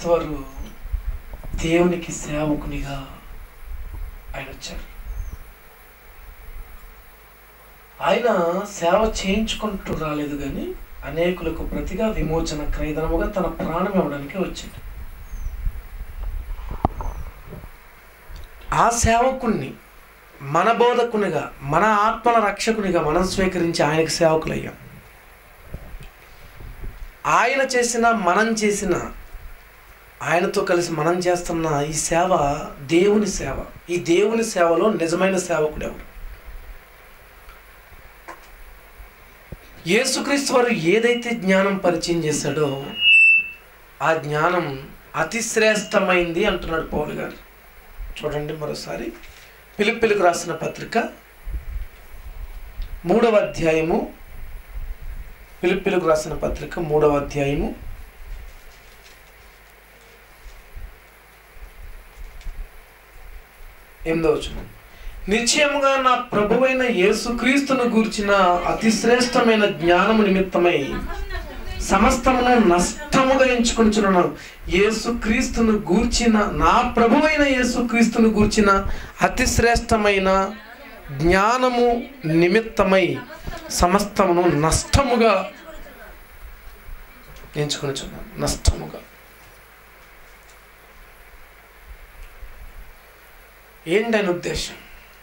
వారు దేవునికి సేవకునిగా ఆయన వచ్చారు ఆయన సేవ చేయించుకుంటూ రాలేదు కానీ అనేకులకు ప్రతిగా విమోచన క్రైదనముగా తన ప్రాణం ఇవ్వడానికి వచ్చాడు ఆ సేవకుణ్ణి మన బోధకునిగా మన ఆత్మల రక్షకునిగా మనం స్వీకరించి ఆయనకు సేవకులయ్యాం ఆయన చేసిన మనం చేసిన ఆయనతో కలిసి మనం చేస్తున్న ఈ సేవ దేవుని సేవ ఈ దేవుని సేవలో నిజమైన సేవకుడు ఎవరు యేసుక్రీస్తు వారు ఏదైతే జ్ఞానం పరిచయం చేశాడో ఆ జ్ఞానం అతి శ్రేష్టమైంది అంటున్నాడు పౌలు గారు చూడండి మరోసారి పిలిపిలకు రాసిన పత్రిక మూడవ అధ్యాయము పిలిపిలకు రాసిన పత్రిక మూడవ అధ్యాయము ఎనిమిదవ వచనం నిశ్చయముగా నా ప్రభువైన యేసుక్రీస్తును గూర్చిన అతి శ్రేష్టమైన జ్ఞానము నిమిత్తమై సమస్తమును నష్టముగా ఎంచుకొనిచున్నాను యేసుక్రీస్తును గూర్చిన నా ప్రభువైన యేసుక్రీస్తును గూర్చిన అతి శ్రేష్టమైన జ్ఞానము నిమిత్తమై సమస్తమును నష్టముగా ఎంచుకొనిచున్నాను నష్టముగా ఏంటి ఆయన ఉద్దేశం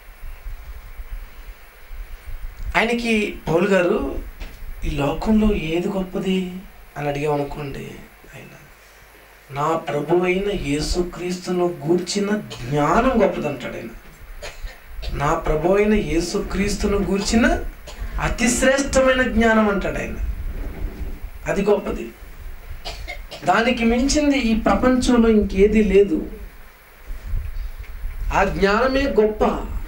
ఆయనకి పౌలు గారు ఈ లోకంలో ఏది గొప్పది అని అడిగామనుకోండి ఆయన నా ప్రభు అయిన యేసుక్రీస్తును గూర్చిన జ్ఞానం గొప్పది అంటాడు ఆయన నా ప్రభు అయిన యేసుక్రీస్తును గూర్చిన అతి శ్రేష్టమైన జ్ఞానం అంటాడు ఆయన అది గొప్పది దానికి మించింది ఈ ప్రపంచంలో ఇంకేది లేదు ఆ జ్ఞానమే గొప్ప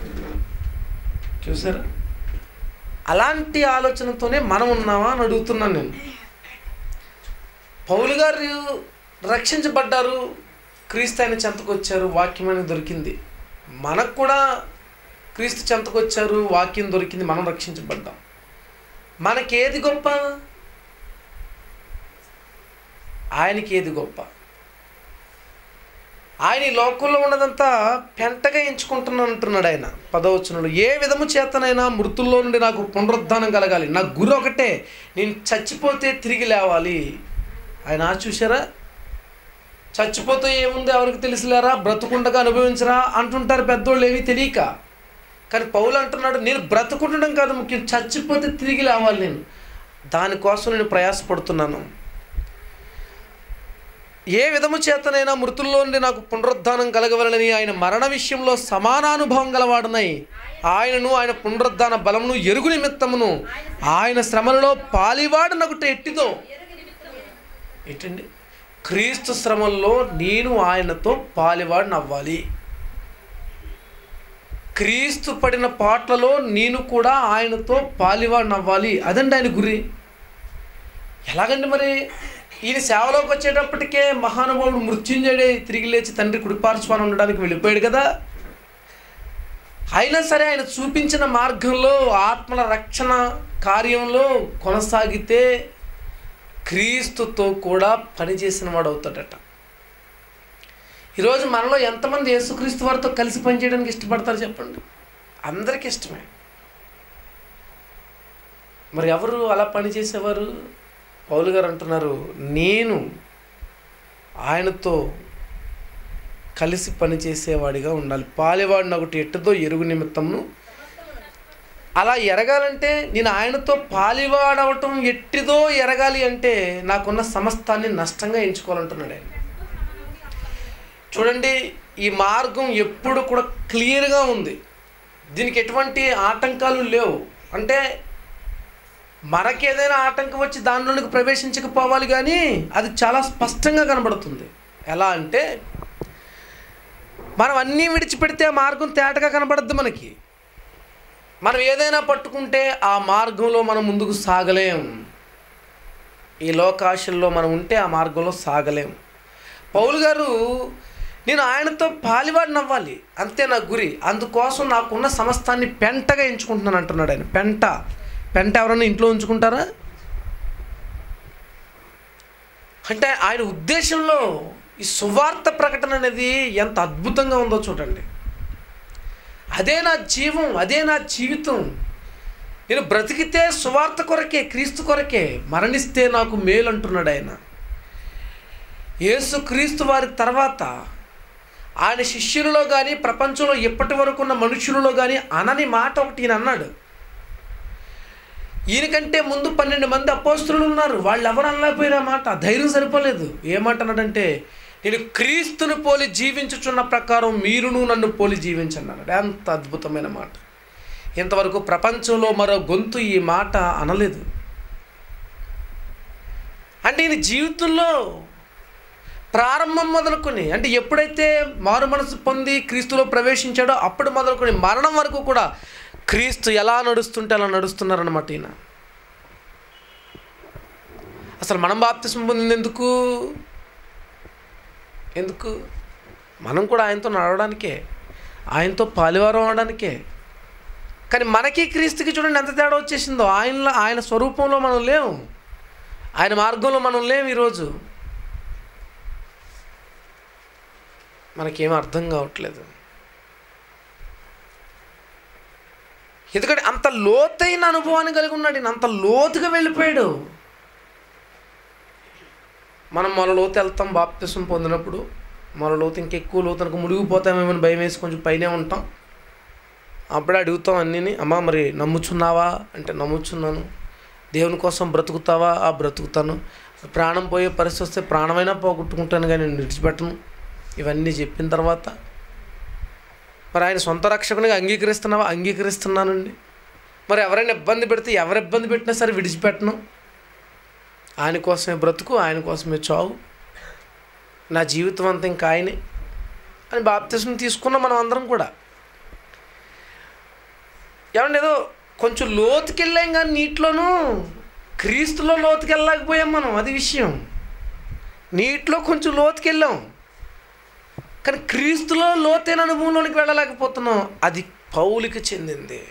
చూసారా అలాంటి ఆలోచనతోనే మనం ఉన్నామా అని అడుగుతున్నాను నేను పౌలు గారు రక్షించబడ్డారు క్రీస్తు ఆయన చెంతకొచ్చారు వాక్యం అనేది దొరికింది మనకు కూడా క్రీస్తు చెంతకొచ్చారు వాక్యం దొరికింది మనం రక్షించబడ్డాం మనకి ఏది గొప్ప ఆయనకి ఏది గొప్ప ఆయన ఈ లోకంలో ఉన్నదంతా పెంటగా ఎంచుకుంటున్నాను అంటున్నాడు ఆయన పదవచనంలో ఏ విధము చేతనైనా మృతుల్లో నుండి నాకు పునరుద్ధానం కలగాలి నా గురి ఒకటే నేను చచ్చిపోతే తిరిగి లేవాలి ఆయన చూసారా చచ్చిపోతే ఏముంది ఎవరికి తెలుసులేరా బ్రతుకుండగా అనుభవించరా అంటుంటారు పెద్దోళ్ళు ఏమీ తెలియక కానీ పౌలు అంటున్నాడు నేను బ్రతుకుండడం కాదు ముఖ్యం చచ్చిపోతే తిరిగి లేవాలి నేను దానికోసం నేను ప్రయాసపడుతున్నాను ఏ విధము చేతనైనా మృతుల్లో నుండి నాకు పునరుద్ధానం కలగవలనని ఆయన మరణ విషయంలో సమానానుభవం గలవాడనై ఆయనను ఆయన పునరుద్ధాన బలమును ఎరుగు నిమిత్తమును ఆయన శ్రమలలో పాలివాడనొకటి ఎట్టిదో ఏంటండి క్రీస్తు శ్రమల్లో నేను ఆయనతో పాలివాడిని అవ్వాలి క్రీస్తు పడిన పాటలలో నేను కూడా ఆయనతో పాలివాడిని అవ్వాలి అదండి ఆయన గురి ఎలాగండి మరి ఈయన సేవలోకి వచ్చేటప్పటికే మహానుభావుడు మృత్యుంజయుడే తిరిగి లేచి తండ్రి కుడిపార్శ్వాన్ని ఉండడానికి వెళ్ళిపోయాడు కదా అయినా సరే ఆయన చూపించిన మార్గంలో ఆత్మల రక్షణ కార్యంలో కొనసాగితే క్రీస్తుతో కూడా పనిచేసిన వాడు అవుతాడట ఈరోజు మనలో ఎంతమంది యేసుక్రీస్తు వారితో కలిసి పనిచేయడానికి ఇష్టపడతారు చెప్పండి అందరికీ ఇష్టమే మరి ఎవరు అలా పనిచేసేవారు పౌలు గారు అంటున్నారు నేను ఆయనతో కలిసి పనిచేసేవాడిగా ఉండాలి పాలేవాడిని ఒకటి ఎట్టుతో ఎరుగు నిమిత్తమును అలా ఎరగాలంటే నేను ఆయనతో పాలివాడవటం ఎట్టిదో ఎరగాలి అంటే నాకున్న సమస్తాన్ని నష్టంగా ఎంచుకోవాలంటున్నాడు ఆయన చూడండి ఈ మార్గం ఎప్పుడు కూడా క్లియర్గా ఉంది దీనికి ఎటువంటి ఆటంకాలు లేవు అంటే మనకి ఏదైనా ఆటంకం వచ్చి దానిలోనికి ప్రవేశించకపోవాలి కానీ అది చాలా స్పష్టంగా కనబడుతుంది ఎలా అంటే మనం అన్నీ విడిచిపెడితే ఆ మార్గం తేటగా కనబడద్దు మనకి మనం ఏదైనా పట్టుకుంటే ఆ మార్గంలో మనం ముందుకు సాగలేం ఈ లోకాశల్లో మనం ఉంటే ఆ మార్గంలో సాగలేం పౌలు గారు నేను ఆయనతో పాలివాడిని అవ్వాలి అంతే నా గురి అందుకోసం నాకున్న సమస్తాన్ని పెంటగా ఎంచుకుంటున్నాను అంటున్నాడు ఆయన పెంట పెంట ఎవరైనా ఇంట్లో ఉంచుకుంటారా అంటే ఆయన ఉద్దేశంలో ఈ సువార్త ప్రకటన అనేది ఎంత అద్భుతంగా ఉందో చూడండి అదే నా జీవం అదే నా జీవితం నేను బ్రతికితే సువార్త కొరకే క్రీస్తు కొరకే మరణిస్తే నాకు మేలు అంటున్నాడు ఆయన యేసు క్రీస్తు వారి తర్వాత ఆయన శిష్యులలో కానీ ప్రపంచంలో ఇప్పటి వరకు ఉన్న మనుషులలో కానీ అనని మాట ఒకటి ఈయన అన్నాడు ఈయనకంటే ముందు పన్నెండు మంది అపోస్తులు ఉన్నారు వాళ్ళు ఎవరు అనలేకపోయిన మాట ధైర్యం సరిపోలేదు ఏమాట అన్నాడంటే నేను క్రీస్తును పోలి జీవించుచున్న ప్రకారం మీరును నన్ను పోలి జీవించన్నాడు ఎంత అద్భుతమైన మాట ఇంతవరకు ప్రపంచంలో మరో గొంతు ఈ మాట అనలేదు అంటే ఈయన జీవితంలో ప్రారంభం మొదలుకొని అంటే ఎప్పుడైతే మారు మనసు పొంది క్రీస్తులో ప్రవేశించాడో అప్పుడు మొదలుకొని మరణం వరకు కూడా క్రీస్తు ఎలా నడుస్తుంటే అలా నడుస్తున్నారన్నమాట ఈయన అసలు మనం బాప్తిసం పొందింది ఎందుకు ఎందుకు మనం కూడా ఆయనతో నడవడానికే ఆయనతో పాలివారం అవడానికే కానీ మనకి క్రీస్తుకి చూడండి ఎంత తేడా వచ్చేసిందో ఆయనలో ఆయన స్వరూపంలో మనం లేము ఆయన మార్గంలో మనం లేము ఈరోజు మనకేం అర్థం కావట్లేదు ఎందుకంటే అంత లోతైన అనుభవాన్ని కలిగి ఉన్నాడు ఈయన అంత లోతుగా వెళ్ళిపోయాడు మనం మన లోతు వెళ్తాం బాప్తిసం పొందినప్పుడు మన లోతు ఇంకెక్కువ లోతునకు మునిగిపోతామేమని భయం వేసి కొంచెం పైనే ఉంటాం అప్పుడే అడుగుతాం అన్నీని అమ్మా మరి నమ్ముచున్నావా అంటే నమ్ముచున్నాను దేవుని కోసం బ్రతుకుతావా ఆ బ్రతుకుతాను ప్రాణం పోయే పరిస్థితి వస్తే ప్రాణమైనా పోగొట్టుకుంటాను కానీ నేను విడిచిపెట్టను ఇవన్నీ చెప్పిన తర్వాత మరి ఆయన సొంత రక్షకునిగా అంగీకరిస్తున్నావా అంగీకరిస్తున్నానండి మరి ఎవరైనా ఇబ్బంది పెడితే ఎవరు ఇబ్బంది పెట్టినా సరే విడిచిపెట్టను ఆయన కోసమే బ్రతుకు ఆయన కోసమే చావు నా జీవితం అంతా ఇంకా ఆయనే అని బాప్తిసం తీసుకున్నాం మనం అందరం కూడా ఏమండి ఏదో కొంచెం లోతుకెళ్ళాం కానీ నీటిలోనూ క్రీస్తులో లోతుకెళ్ళలేకపోయాం మనం అది విషయం నీటిలో కొంచెం లోతుకెళ్ళాం కానీ క్రీస్తులో లోతైన అనుభవంలోనికి వెళ్ళలేకపోతున్నాం అది పౌలికి చెందింది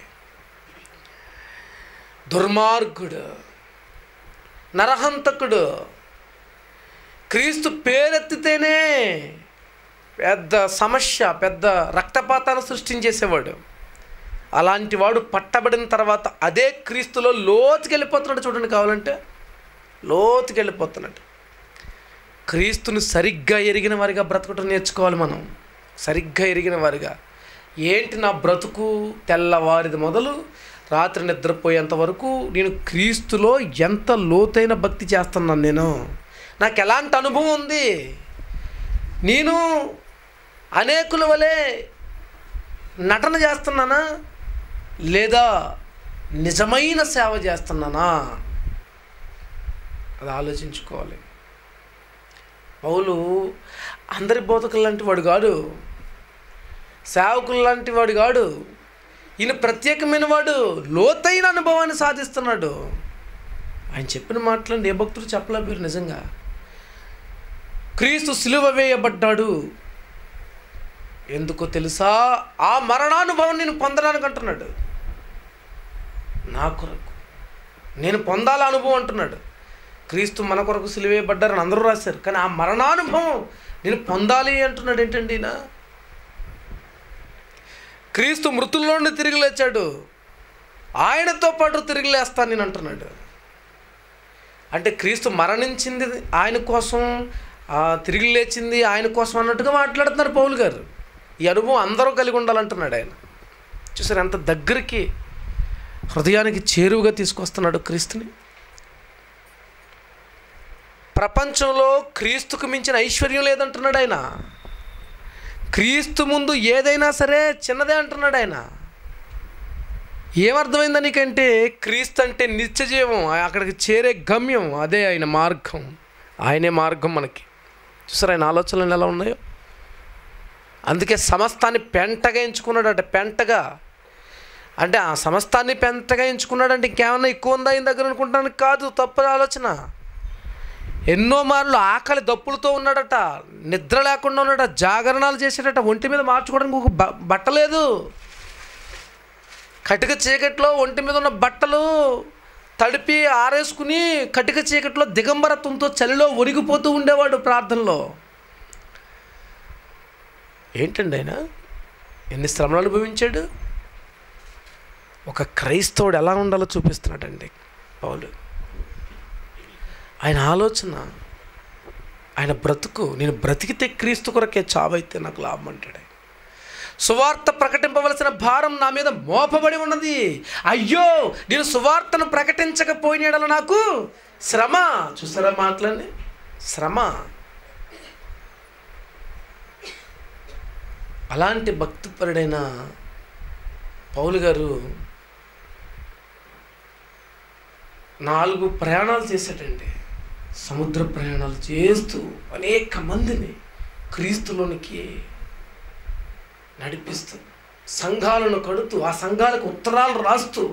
దుర్మార్గుడు నరహంతకుడు క్రీస్తు పేరెత్తితేనే పెద్ద సమస్య పెద్ద రక్తపాతాన్ని సృష్టించేసేవాడు అలాంటి వాడు పట్టబడిన తర్వాత అదే క్రీస్తులో లోతుకి వెళ్ళిపోతున్నాడు చూడండి కావాలంటే లోతుకి వెళ్ళిపోతున్నాడు క్రీస్తుని సరిగ్గా ఎరిగిన వారిగా బ్రతకటం నేర్చుకోవాలి మనం సరిగ్గా ఎరిగిన వారిగా ఏంటి నా బ్రతుకు తెల్లవారిది మొదలు రాత్రి నిద్రపోయేంత వరకు నేను క్రీస్తులో ఎంత లోతైన భక్తి చేస్తున్నాను నేను నాకు ఎలాంటి అనుభవం ఉంది నేను అనేకుల వలె నటన చేస్తున్నానా లేదా నిజమైన సేవ చేస్తున్నానా అది ఆలోచించుకోవాలి పౌలు అందరి బోధకులు లాంటి వాడు కాడు సేవకులు లాంటి వాడు కాడు ఈయన ప్రత్యేకమైన వాడు లోతైన అనుభవాన్ని సాధిస్తున్నాడు ఆయన చెప్పిన మాటలు ఏ భక్తుడు చెప్పలేకపోయారు నిజంగా క్రీస్తు సిలువ వేయబడ్డాడు ఎందుకో తెలుసా ఆ మరణానుభవం నేను పొందడానికి అంటున్నాడు నా కొరకు నేను పొందాల అనుభవం అంటున్నాడు క్రీస్తు మన కొరకు సిలువేయబడ్డారని అందరూ రాశారు కానీ ఆ మరణానుభవం నేను పొందాలి అంటున్నాడు ఏంటండి ఈయన క్రీస్తు మృతుల్లో నుండి తిరిగి లేచాడు ఆయనతో పాటు తిరిగి లేస్తాను నేను అంటున్నాడు అంటే క్రీస్తు మరణించింది ఆయన కోసం ఆ, తిరిగి లేచింది ఆయన కోసం అన్నట్టుగా మాట్లాడుతున్నారు పౌలు గారు ఈ అనుభవం అందరూ కలిగి ఉండాలంటున్నాడు ఆయన చూసారు ఎంత దగ్గరికి హృదయానికి చేరువుగా తీసుకొస్తున్నాడు క్రీస్తుని ప్రపంచంలో క్రీస్తుకు మించిన ఐశ్వర్యం లేదంటున్నాడు ఆయన క్రీస్తు ముందు ఏదైనా సరే చిన్నదే అంటున్నాడు ఆయన ఏమర్థమైందా నీకంటే క్రీస్తు అంటే నిత్యజీవం అక్కడికి చేరే గమ్యం అదే ఆయన మార్గం ఆయనే మార్గం మనకి చూసారు ఆయన ఆలోచనలు ఎలా ఉన్నాయో అందుకే సమస్తాన్ని పెంటగా ఎంచుకున్నాడట పెంటగా అంటే ఆ సమస్తాన్ని పెంటగా ఎంచుకున్నాడంటే ఇంకేమన్నా ఎక్కువ ఉందా ఆయన దగ్గర అనుకుంటానికి కాదు తప్పు ఆలోచన ఎన్నో మార్లు ఆకలి దప్పులతో ఉన్నాడట నిద్ర లేకుండా ఉన్నాడట జాగరణాలు చేసాడట ఒంటి మీద మార్చుకోవడానికి ఒక బ బట్ట లేదు కటిక చీకట్లో ఒంటి మీద ఉన్న బట్టలు తడిపి ఆరేసుకుని కటిక చీకట్లో దిగంబరత్వంతో చలిలో ఒరిగిపోతూ ఉండేవాడు ప్రార్థనలో ఏంటండి ఆయన ఎన్ని శ్రమలు అనుభవించాడు ఒక క్రైస్తవుడు ఎలా ఉండాలో చూపిస్తున్నాడండి పౌలు ఆయన ఆలోచన ఆయన బ్రతుకు నేను బ్రతికితే క్రీస్తు కొరకే చావైతే నాకు లాభం అంటాడు ఆయన. సువార్త ప్రకటింపవలసిన భారం నా మీద మోపబడి ఉన్నది అయ్యో నేను సువార్తను ప్రకటించకపోయిన నాకు శ్రమ చూసారా మాటలని శ్రమ అలాంటి భక్తిపరుడైన పౌలు గారు నాలుగు ప్రయాణాలు చేశాడండి సముద్ర ప్రయాణాలు చేస్తూ అనేక మందిని క్రీస్తులోనికి నడిపిస్తూ సంఘాలను కడుతూ ఆ సంఘాలకు ఉత్తరాలు రాస్తూ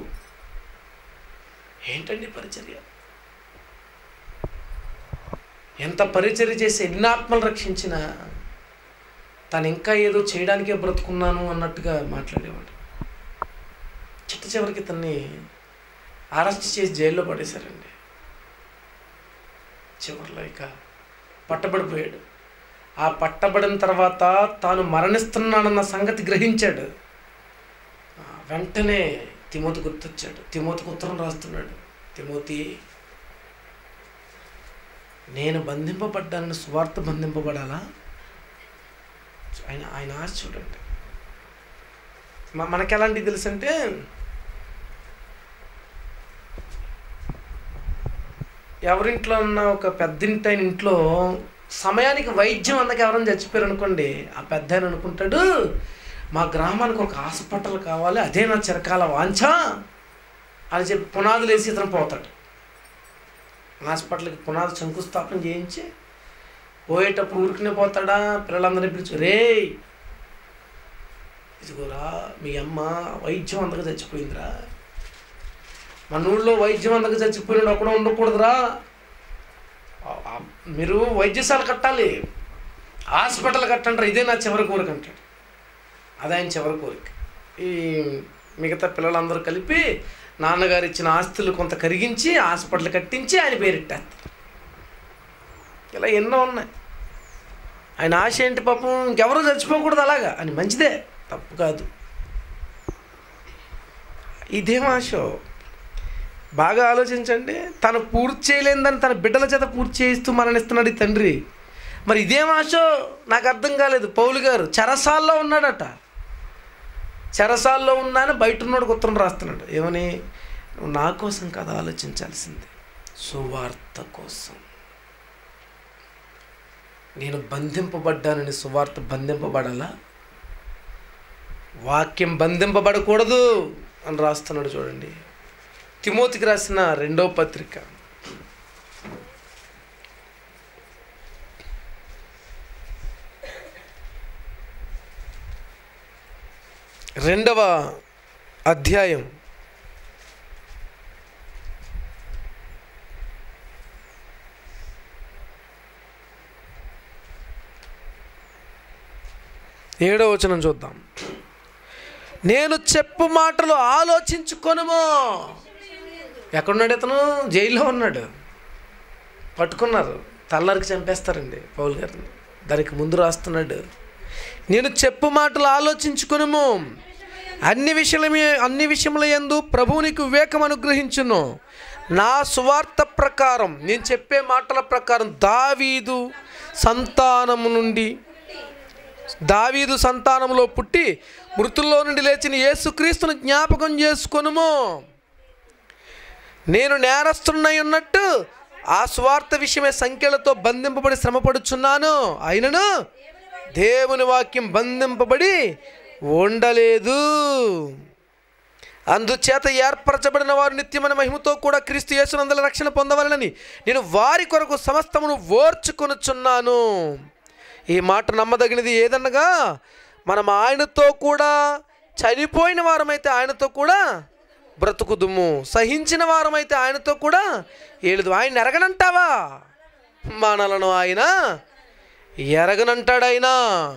ఏంటండి పరిచర్య ఎంత పరిచర్య చేసి ఎన్ని ఆత్మలు రక్షించినా తను ఇంకా ఏదో చేయడానికే బ్రతుకున్నాను అన్నట్టుగా మాట్లాడేవాడు చిట్ట చివరికి తన్ని అరెస్ట్ చేసి జైల్లో పడేశారండి చివరిలో ఇక పట్టబడిపోయాడు ఆ పట్టబడిన తర్వాత తాను మరణిస్తున్నానన్న సంగతి గ్రహించాడు ఆ, వెంటనే తిమోతి గుర్తొచ్చాడు తిమోతికి ఉత్తరం రాస్తున్నాడు తిమోతి నేను బంధింపబడ్డానని సువార్త బంధింపబడాలా ఆయన ఆయన ఆశ చూడండి మ- మనకి ఎలాంటివి తెలుసు అంటే ఎవరింట్లో ఉన్న ఒక పెద్దింటి ఆయన ఇంట్లో సమయానికి వైద్యం అందక ఎవరైనా చచ్చిపోయారు అనుకోండి ఆ పెద్ద ఆయన అనుకుంటాడు మా గ్రామానికి ఒక హాస్పిటల్ కావాలి అదే నా చిరకాల వాంఛ అని చెప్పి పునాదులు వేసి ఇతను పోతాడు హాస్పిటల్కి పునాది శంకుస్థాపన చేయించి పోయేటప్పుడు ఊరికనే పోతాడా పిల్లలందరినీ పిలిచి రే ఇదిగోరా మీ అమ్మ వైద్యం అందక చచ్చిపోయిందిరా మన ఊళ్ళో వైద్యం అందక చచ్చిపోయినాడు ఒకడు ఉండకూడదురా ఆ- ఆ- మీరు వైద్యశాల కట్టాలి హాస్పిటల్ కట్టంటారు ఇదే నా చివరి కోరిక అంటాడు అదే ఆయన చివరి కోరిక ఈ మిగతా పిల్లలందరూ కలిపి నాన్నగారు ఇచ్చిన ఆస్తులు కొంత కరిగించి హాస్పిటల్ కట్టించి ఆయన పేరెట్టేస్తారు ఇలా ఎన్నో ఉన్నాయి ఆయన ఆశ ఏంటి పాపం ఇంకెవరూ చచ్చిపోకూడదు అలాగా అని మంచిదే తప్పు కాదు ఇదేం ఆశ బాగా ఆలోచించండి తను పూర్తి చేయలేదని తన బిడ్డల చేత పూర్తి చేయిస్తూ మరణిస్తున్నాడు ఈ తండ్రి మరి ఇదేం ఆశ నాకు అర్థం కాలేదు పౌలు గారు చెరసాల్లో ఉన్నాడట చెరసాల్లో ఉన్నాను బయట ఉన్నాడు ఉత్తరం రాస్తున్నాడు ఏమని నువ్వు నా కోసం కదా ఆలోచించాల్సింది సువార్త కోసం నేను బంధింపబడ్డానని సువార్త బంధింపబడాలా వాక్యం బంధింపబడకూడదు అని రాస్తున్నాడు చూడండి తిమోతికి రాసిన రెండో పత్రిక రెండవ అధ్యాయం ఏడవ వచనం చూద్దాం నేను చెప్పు మాటలు ఆలోచించుకొనుము ఎక్కడున్నాడు ఇతను జైల్లో ఉన్నాడు పట్టుకున్నారు తల్లరికి చంపేస్తారండి పౌల్ గారిని దానికి ముందు రాస్తున్నాడు నేను చెప్పు మాటలు ఆలోచించుకొనుము అన్ని విషయమే అన్ని విషయముల యందు ప్రభువు నీకు వివేకం అనుగ్రహించును నా సువార్త ప్రకారం నేను చెప్పే మాటల ప్రకారం దావీదు సంతానము నుండి దావీదు సంతానంలో పుట్టి మృతుల్లో నుండి లేచిన యేసుక్రీస్తును జ్ఞాపకం చేసుకొనుము నేను నేరస్తున్నై ఉన్నట్టు ఆ స్వార్థ విషయమే సంఖ్యలతో బంధింపబడి శ్రమపడుచున్నాను అయినను దేవుని వాక్యం బంధింపబడి ఉండలేదు అందుచేత ఏర్పరచబడిన వారు నిత్యమైన మహిమతో కూడా క్రీస్తు యేసునందల రక్షణ పొందవలనని నేను వారి కొరకు సమస్తమును ఓర్చుకొనుచున్నాను ఈ మాట నమ్మదగినది ఏదనగా మనం ఆయనతో కూడా చనిపోయిన వారమైతే ఆయనతో కూడా బ్రతుకుదుము సహించిన వారమైతే ఆయనతో కూడా ఏలుదు ఆయన ఎరగనంటావా మనలను ఆయన ఎరగనంటాడు ఆయన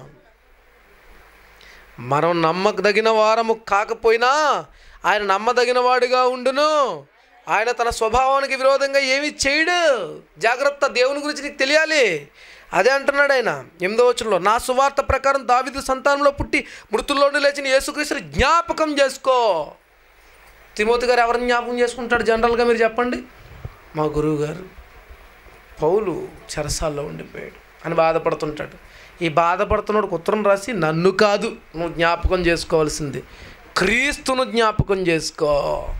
మనం నమ్మదగిన వారము కాకపోయినా ఆయన నమ్మదగిన వాడిగా ఉండును ఆయన తన స్వభావానికి విరోధంగా ఏమీ చేయడు జాగ్రత్త దేవుని గురించి నీకు తెలియాలి అదే అంటున్నాడు ఆయన ఎనిమిదో వచనంలో నా సువార్త ప్రకారం దావిదు సంతానంలో పుట్టి మృతుల్లోని లేచిన యేసుక్రీస్తుని జ్ఞాపకం చేసుకో తిమోతి గారు ఎవరిని జ్ఞాపకం చేసుకుంటాడు జనరల్గా మీరు చెప్పండి మా గురువు గారు పౌలు చెరసాల్లో ఉండిపోయాడు అని బాధపడుతుంటాడు ఈ బాధపడుతున్నాడు ఉత్తరం రాసి నన్ను కాదు నువ్వు జ్ఞాపకం చేసుకోవాల్సింది క్రీస్తును జ్ఞాపకం చేసుకో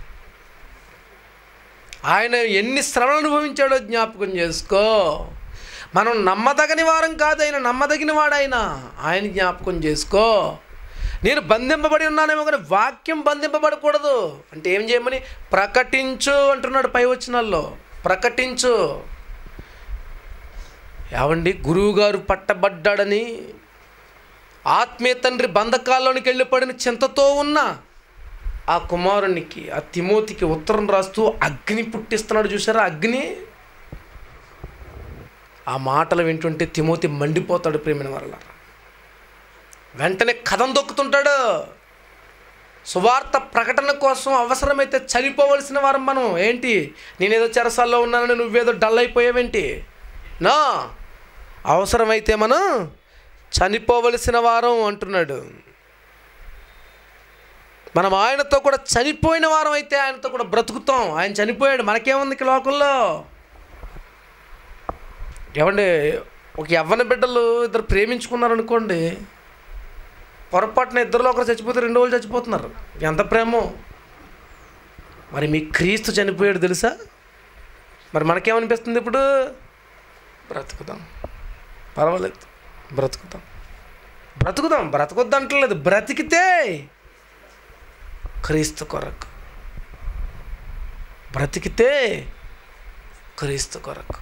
ఆయన ఎన్ని శ్రమలు అనుభవించాడో జ్ఞాపకం చేసుకో మనం నమ్మదగని వారం కాదు ఆయన నమ్మదగిన వాడైన ఆయన జ్ఞాపకం చేసుకో నేను బంధింపబడి ఉన్నానేమో కానీ వాక్యం బంధింపబడకూడదు అంటే ఏం చేయమని ప్రకటించు అంటున్నాడు పై వచనాల్లో ప్రకటించు ఏమండి గురువుగారు పట్టబడ్డాడని ఆత్మీయ తండ్రి బంధకాల్లోనికి వెళ్ళిపడిన చింతతో ఉన్న ఆ కుమారునికి ఆ తిమోతికి ఉత్తరం రాస్తూ అగ్ని పుట్టిస్తున్నాడు చూసారా అగ్ని ఆ మాటలు వింటుంటే తిమోతి మండిపోతాడు ప్రేమిన వల్ల వెంటనే కథం దొక్కుతుంటాడు సువార్త ప్రకటన కోసం అవసరమైతే చనిపోవలసిన వారం మనం ఏంటి నేనేదో చెరసాల్లో ఉన్నానని నువ్వేదో డల్ అయిపోయావేంటి నా అవసరమైతే మనం చనిపోవలసిన వారం అంటున్నాడు మనం ఆయనతో కూడా చనిపోయిన వారం అయితే ఆయనతో కూడా బ్రతుకుతాం ఆయన చనిపోయాడు మనకేముంది ఈ లోకంలో ఏమండి ఒక యవ్వన బిడ్డలు ఇద్దరు ప్రేమించుకున్నారనుకోండి పొరపాటున ఇద్దరులో ఒకరు చచ్చిపోతే రెండు వాళ్ళు చచ్చిపోతున్నారు ఎంత ప్రేమో మరి మీ క్రీస్తు చనిపోయాడు తెలుసా మరి మనకేమనిపిస్తుంది ఇప్పుడు బ్రతుకుదాం పర్వాలేదు బ్రతుకుతాం బ్రతుకుదాం బ్రతకొద్దంటలేదు బ్రతికితే క్రీస్తు కొరకు బ్రతికితే క్రీస్తు కొరకు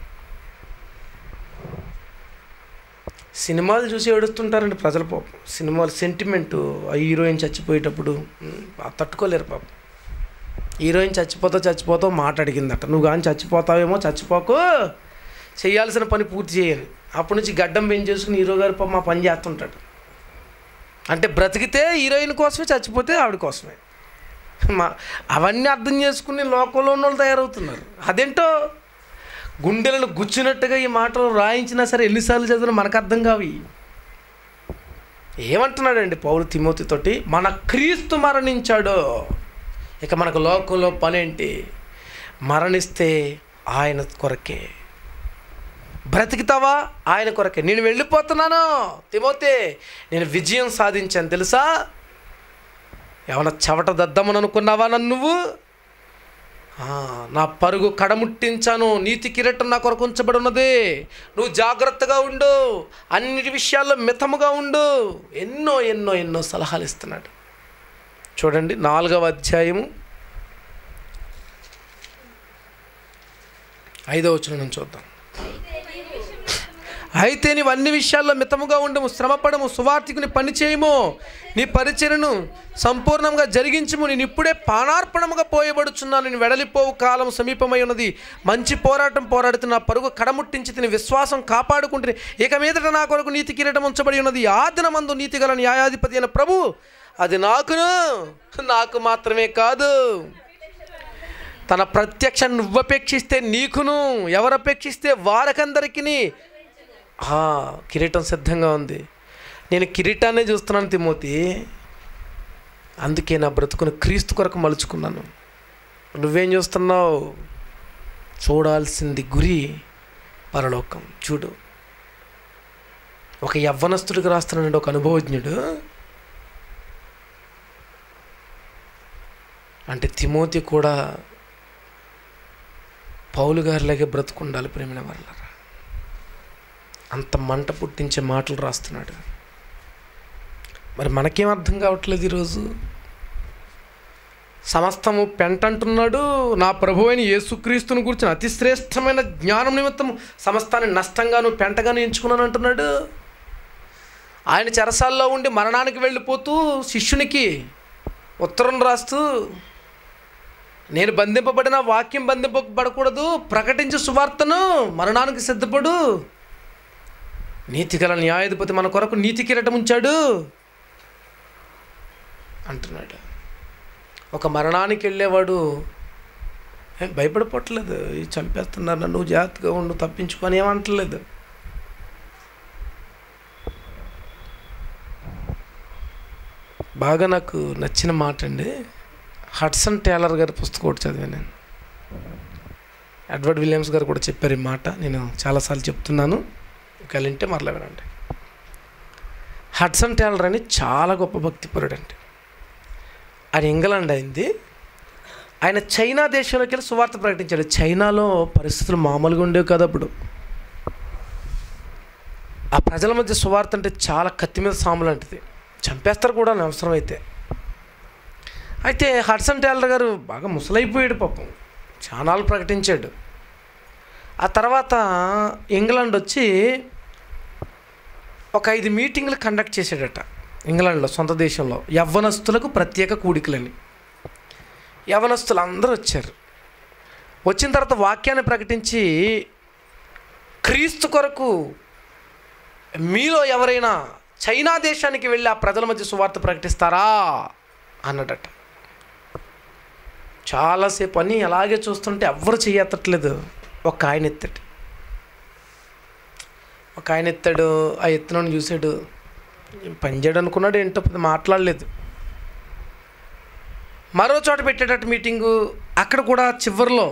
సినిమాలు చూసి ఏడుస్తుంటారండి ప్రజల పాపం సినిమాలు సెంటిమెంటు ఆ హీరోయిన్ చచ్చిపోయేటప్పుడు ఉమ్, ఆ తట్టుకోలేరు పాపం హీరోయిన్ చచ్చిపోతావు చచ్చిపోతావు మాట అడిగిందట నువ్వు కానీ చచ్చిపోతావేమో చచ్చిపోకు చేయాల్సిన పని పూర్తి చేయని అప్పటి నుంచి గడ్డం పెంచేసుకుని హీరో గారు పాపం మా పని చేస్తుంటాడు అంటే బ్రతికితే హీరోయిన్ కోసమే చచ్చిపోతే ఆవిడ కోసమే మా అవన్నీ అర్థం చేసుకుని లోకంలో ఉన్న వాళ్ళు తయారవుతున్నారు అదేంటో గుండెలను గుచ్చినట్టుగా ఈ మాటలు రాయించినా సరే ఎన్నిసార్లు చదివినా మనకు అర్థం కావి ఏమంటున్నాడండి పౌలు తిమోతితోటి మన క్రీస్తు మరణించాడు ఇక మనకు లోకంలో పనేంటి మరణిస్తే ఆయన కొరకే బ్రతికితావా ఆయన కొరకే నేను వెళ్ళిపోతున్నాను తిమోతే నేను విజయం సాధించాను తెలుసా ఏమన్నా చెవట దద్దమని అనుకున్నావా నన్ను నువ్వు ఆ, నా పరుగు కడముట్టించాను నీతి కిరీటం నా కొరకు ఉంచబడి ఉన్నది నువ్వు జాగ్రత్తగా ఉండు అన్నిటి విషయాల్లో మితముగా ఉండు ఎన్నో ఎన్నో ఎన్నో సలహాలు ఇస్తున్నాడు చూడండి నాలుగవ అధ్యాయము ఐదవ వచనం నుంచి చూద్దాం అయితే నీవు అన్ని విషయాల్లో మితముగా ఉండము శ్రమపడము సువార్థికుని పని చేయము నీ పరిచయను సంపూర్ణంగా జరిగించము నేను ఇప్పుడే పానార్పణముగా పోయబడుచున్నాను నేను వెడలిపోవు కాలం సమీపమై ఉన్నది మంచి పోరాటం పోరాడుతున్న పరుగు కడముట్టించి తిని విశ్వాసం కాపాడుకుంటే ఇక మీదట నా కొరకు నీతి కిరీటం ఉంచబడి ఉన్నది ఆ దినమందు నీతి గల న్యాయాధిపతి అయిన ప్రభు అది నాకును నాకు మాత్రమే కాదు తన ప్రత్యక్ష నువ్వపేక్షిస్తే నీకును ఎవరు అపేక్షిస్తే వారకందరికీ ఆ, కిరీటం సిద్ధంగా ఉంది నేను కిరీటాన్ని చూస్తున్నాను తిమోతి అందుకే నా బ్రతుకును క్రీస్తు కొరకు మలుచుకున్నాను నువ్వేం చూస్తున్నావు చూడాల్సింది గురి పరలోకం చూడు ఒక యవ్వనస్తుడికి రాస్తున్నాడు ఒక అనుభవజ్ఞుడు అంటే తిమోతి కూడా పౌలు గారిలాగే బ్రతుకుండాలి ప్రేమిన వాళ్ళరా అంత మంట పుట్టించే మాటలు రాస్తున్నాడు మరి మనకేం అర్థం కావట్లేదు ఈరోజు సమస్తము పెంట అంటున్నాడు నా ప్రభు అయిన యేసుక్రీస్తుని గురించిన అతి శ్రేష్టమైన జ్ఞానం నిమిత్తం సమస్తాన్ని నష్టంగాను పెంటగాను ఎంచుకున్నాను అంటున్నాడు ఆయన చెరసాల్లో ఉండి మరణానికి వెళ్ళిపోతూ శిష్యునికి ఉత్తరం రాస్తూ నేను బంధింపబడిన వాక్యం బంధింపబడకూడదు ప్రకటించు సువార్తను మరణానికి సిద్ధపడు నీతిగల న్యాయాధిపతి మన కొరకు నీతి కిరీటం ఉంచాడు అంటున్నాడు ఒక మరణానికి వెళ్ళేవాడు ఏం భయపడిపోవట్లేదు ఈ చంపేస్తున్నారు నన్ను జాగ్రత్తగా ఉండు తప్పించుకొని ఏమంటలేదు బాగా నాకు నచ్చిన మాట అండి హడ్సన్ టేలర్ గారి పుస్తకం ఒకటి చదివాను నేను ఎడ్వర్డ్ విలియమ్స్ గారు కూడా చెప్పారు ఈ మాట నేను చాలాసార్లు చెప్తున్నాను ఒకవేళ వింటే మరలా వినండి హడ్సన్ టేలర్ అని చాలా గొప్ప భక్తిపరుడు అండి ఆయన ఇంగ్లాండ్ అయింది ఆయన చైనా దేశంలోకి వెళ్ళి సువార్త ప్రకటించాడు చైనాలో పరిస్థితులు మామూలుగా ఉండేవి కదా అప్పుడు ఆ ప్రజల మధ్య సువార్త అంటే చాలా కత్తి మీద సాము లాంటిది చంపేస్తారు కూడా అవసరం అయితే అయితే హడ్సన్ టేలర్ గారు బాగా ముసలైపోయాడు పాపం చానాలు ప్రకటించాడు ఆ తర్వాత ఇంగ్లాండ్ వచ్చి ఒక ఐదు మీటింగ్లు కండక్ట్ చేశాడట ఇంగ్లాండ్లో సొంత దేశంలో యవ్వనస్తులకు ప్రత్యేక కూడికలని యవనస్తులు అందరూ వచ్చారు వచ్చిన తర్వాత వాక్యాన్ని ప్రకటించి క్రీస్తు కొరకు మీలో ఎవరైనా చైనా దేశానికి వెళ్ళి ఆ ప్రజల మధ్య సువార్త ప్రకటిస్తారా అన్నాడట చాలాసేపు అని అలాగే చూస్తుంటే ఎవ్వరు చెయ్యత్తట్లేదు ఒక ఆయన ఎత్తాడు ఒక ఆయన ఎత్తాడు ఆ ఎత్తునని చూశాడు పనిచేయడు అనుకున్నాడు ఏంటో పెద్ద మాట్లాడలేదు మరో చోట పెట్టేటట్టు మీటింగు అక్కడ కూడా చివరిలో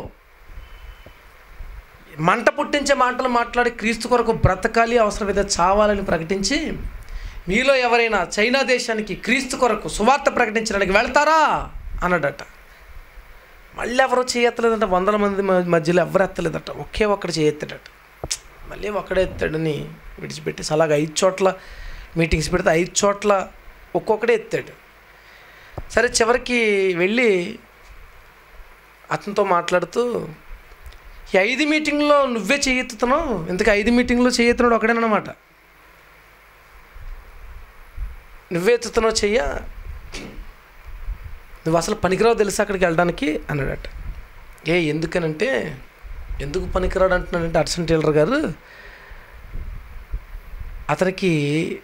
మంట పుట్టించే మాటలు మాట్లాడి క్రీస్తు కొరకు బ్రతకాలి అవసరమైతే చావాలని ప్రకటించి మీలో ఎవరైనా చైనా దేశానికి క్రీస్తు కొరకు సువార్త ప్రకటించడానికి వెళ్తారా అన్నాడట మళ్ళీ ఎవరో చేయత్తలేదంట వందల మంది మ- మధ్యలో ఎవరు ఎత్తలేదట ఒకే ఒక్కడు చేయెత్తాడట మళ్ళీ ఒక్కడే ఎత్తాడని విడిచిపెట్టేసి అలాగ ఐదు చోట్ల మీటింగ్స్ పెడితే ఐదు చోట్ల ఒక్కొక్కడే ఎత్తాడు సరే చివరికి వెళ్ళి అతనితో మాట్లాడుతూ ఈ ఐదు మీటింగ్లో నువ్వే చేయెత్తుతున్నావు ఇంతకు ఐదు మీటింగ్లో చేయెత్తున్నాడు ఒకడేనమాట నువ్వే ఎత్తుతున్నావు చెయ్య నువ్వు అసలు పనికిరావు తెలుసా అక్కడికి వెళ్ళడానికి అన్నాడట ఏ ఎందుకనంటే ఎందుకు పనికిరాడు అంటున్నాడంటే అర్సన్ టైలర్ గారు అతనికి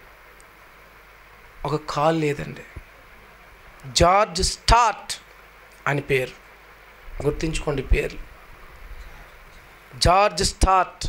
ఒక కాల్ లేదండి జార్జ్ స్టార్ట్ అని పేరు గుర్తుంచుకోండి పేరు జార్జ్ స్టార్ట్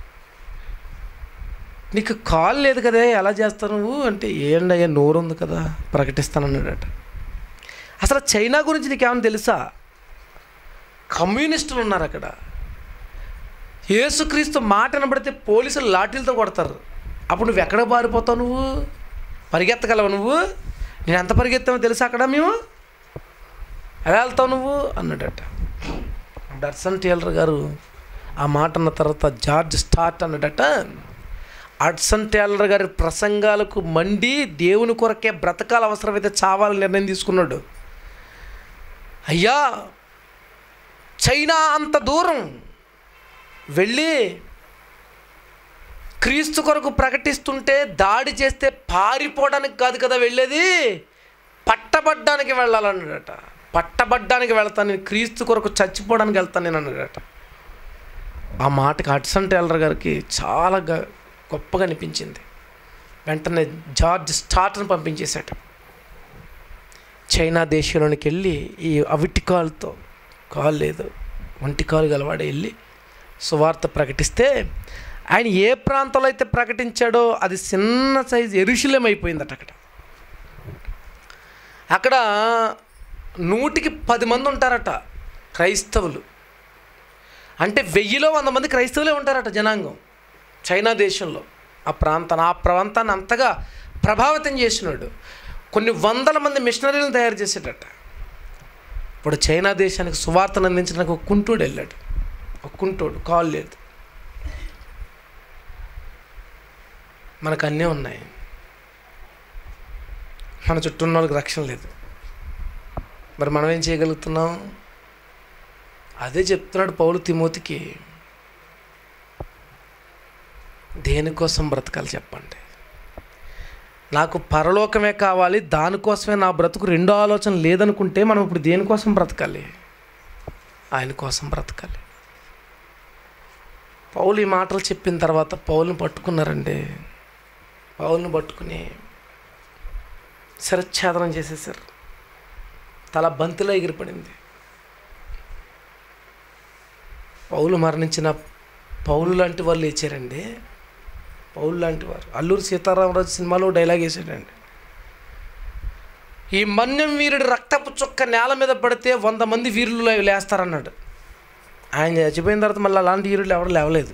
నీకు కాల్ లేదు కదా ఎలా చేస్తావు నువ్వు అంటే ఏండి అయ్యా నోరు ఉంది కదా ప్రకటిస్తానన్నాడట అసలు చైనా గురించి నీకేమైనా తెలుసా కమ్యూనిస్టులు ఉన్నారు అక్కడ యేసుక్రీస్తు మాట వినబడితే పోలీసులు లాఠీలతో కొడతారు అప్పుడు నువ్వు ఎక్కడ పారిపోతావు నువ్వు పరిగెత్తగలవు నువ్వు నేను ఎంత పరిగెత్తామో తెలుసా అక్కడ మేము ఎలా వెళ్తావు నువ్వు అన్నాడట డర్సన్ టేలర్ గారు ఆ మాట అన్న తర్వాత జార్జ్ స్టార్ట్ అన్నాడట అడ్సన్ టేలర్ గారి ప్రసంగాలకు మండి దేవుని కొరకే బ్రతకాల అవసరమైతే చావాలని నిర్ణయం తీసుకున్నాడు అయ్యా చైనా అంత దూరం వెళ్ళి క్రీస్తు కొరకు ప్రకటిస్తుంటే దాడి చేస్తే పారిపోవడానికి కాదు కదా వెళ్ళేది పట్టబడ్డానికి వెళ్ళాలన్నాడట పట్టబడ్డానికి వెళ్తాను నేను క్రీస్తు కొరకు చచ్చిపోవడానికి వెళ్తాను నేను అన్నాడట ఆ మాటకి హడ్సన్ టేలర్ గారికి చాలా గ- గొప్పగా అనిపించింది వెంటనే జార్జ్ స్టార్ట్ని పంపించేశాడు చైనా దేశంలోనికి వెళ్ళి ఈ అవిటి కాలుతో కాలు లేదు ఒంటి కాలు గలవాడు వెళ్ళి సువార్త ప్రకటిస్తే ఆయన ఏ ప్రాంతంలో అయితే ప్రకటించాడో అది చిన్న సైజు ఎరుశలేం అయిపోయిందట అక్కడ అక్కడ నూటికి పది మంది ఉంటారట క్రైస్తవులు అంటే వెయ్యిలో వంద మంది క్రైస్తవులే ఉంటారట జనాంగం చైనా దేశంలో ఆ ప్రాంతాన్ని ఆ ప్రాంతాన్ని అంతగా ప్రభావితం చేసినాడు కొన్ని వందల మంది మిషనరీలను తయారు చేసేటట ఇప్పుడు చైనా దేశానికి సువార్తను అందించడానికి ఒక కుంటోడు వెళ్ళాడు ఒక కుంటోడు కాల్ లేదు మనకు అన్నీ ఉన్నాయి మన చుట్టూ ఉన్న వాళ్ళకి రక్షణ లేదు మరి మనం ఏం చేయగలుగుతున్నాం అదే చెప్తున్నాడు పౌలు తిమోతికి దేనికోసం బ్రతకాలి చెప్పండి నాకు పరలోకమే కావాలి దానికోసమే నా బ్రతుకు రెండో ఆలోచన లేదనుకుంటే మనం ఇప్పుడు దేనికోసం బ్రతకాలి ఆయన కోసం బ్రతకాలి పౌలు ఈ మాటలు చెప్పిన తర్వాత పౌల్ని పట్టుకున్నారండి పౌల్ని పట్టుకుని శిరచ్ఛేదనం చేసేసారు తల బంతిలో ఎగిరిపడింది పౌలు మరణించిన పౌలు లాంటి వాళ్ళు లేచారండి పౌలు లాంటి వారు అల్లూరి సీతారామరాజు సినిమాలో డైలాగ్ వేసాడండి ఈ మన్యం వీరుడి రక్తపు చుక్క నేల మీద పడితే వంద మంది వీరులు లే- లేస్తారన్నాడు ఆయన చచ్చిపోయిన తర్వాత మళ్ళీ అలాంటి వీరులు ఎవరు లేవలేదు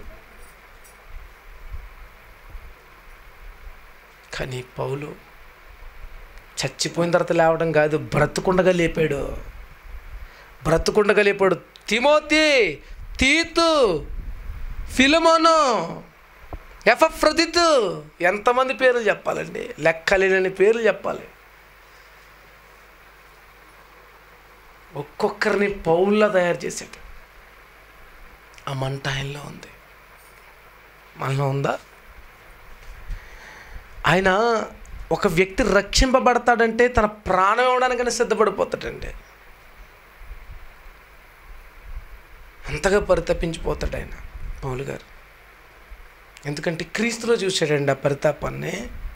కానీ పౌలు చచ్చిపోయిన తర్వాత లేవడం కాదు బ్రతుకుండగా లేపాడు బ్రతుకుండగా లేపాడు తిమోతి తీతు ఫిలమోను ఎఫ్రదిత్ ఎంతమంది పేర్లు చెప్పాలండి లెక్కలేని పేర్లు చెప్పాలి ఒక్కొక్కరిని పౌల్లా తయారు చేశాడు ఆ మంట ఆయనలో ఉంది మనలో ఉందా ఆయన ఒక వ్యక్తి రక్షింపబడతాడంటే తన ప్రాణం ఇవ్వడానికైనా సిద్ధపడిపోతాడండి అంతగా పరితపించిపోతాడు ఆయన పౌలు గారు ఎందుకంటే క్రీస్తులో చూశాడండి ఆ పరితాపాన్ని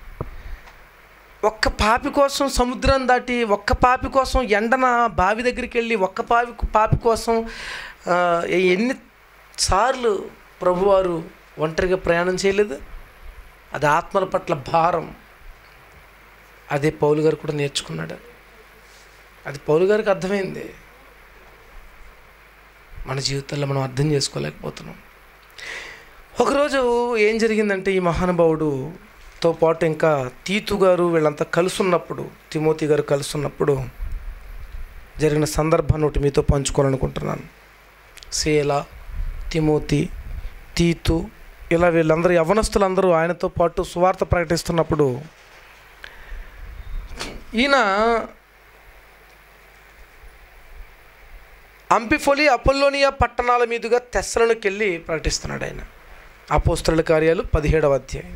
ఒక్క పాపి కోసం సముద్రం దాటి ఒక్క పాపి కోసం ఎండన బావి దగ్గరికి వెళ్ళి ఒక్క పాపి పాపి కోసం ఆ, ఎన్ని సార్లు ప్రభువారు ఒంటరిగా ప్రయాణం చేయలేదు అది ఆత్మల పట్ల భారం అదే పౌలు గారు కూడా నేర్చుకున్నాడు అది పౌలు గారికి అర్థమైంది మన జీవితంలో మనం అర్థం చేసుకోలేకపోతున్నాం ఒకరోజు ఏం జరిగిందంటే ఈ మహానుభావుడుతో పాటు ఇంకా తీతు గారు వీళ్ళంతా కలుసున్నప్పుడు తిమోతి గారు కలుసున్నప్పుడు జరిగిన సందర్భాన్ని ఒకటి మీతో పంచుకోవాలనుకుంటున్నాను శీల తిమోతి తీతు ఇలా వీళ్ళందరూ యవనస్తులందరూ ఆయనతో పాటు సువార్త ప్రకటిస్తున్నప్పుడు ఈయన అంపిఫొలి అపోల్లోనియా పట్టణాల మీదుగా తెస్సలకు వెళ్ళి ప్రకటిస్తున్నాడు ఆయన అపోస్తల కార్యాలు పదిహేడవ అధ్యాయం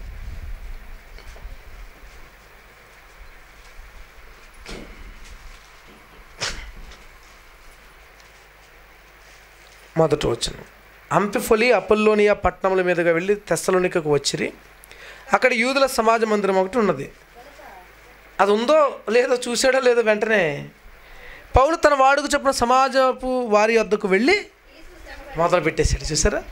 మొదటి వచ్చిన అంపిఫొలి అపోల్లోనియా పట్టణముల మీదుగా వెళ్ళి తెస్సలోనికకు వచ్చిరి అక్కడ యూదుల సమాజ మందిరం ఒకటి ఉన్నది అది ఉందో లేదో చూసాడో లేదో వెంటనే పౌలు తన వాడుకు చెప్పిన సమాజపు వారి వద్దకు వెళ్ళి మొదలు పెట్టేశాడు చూసారా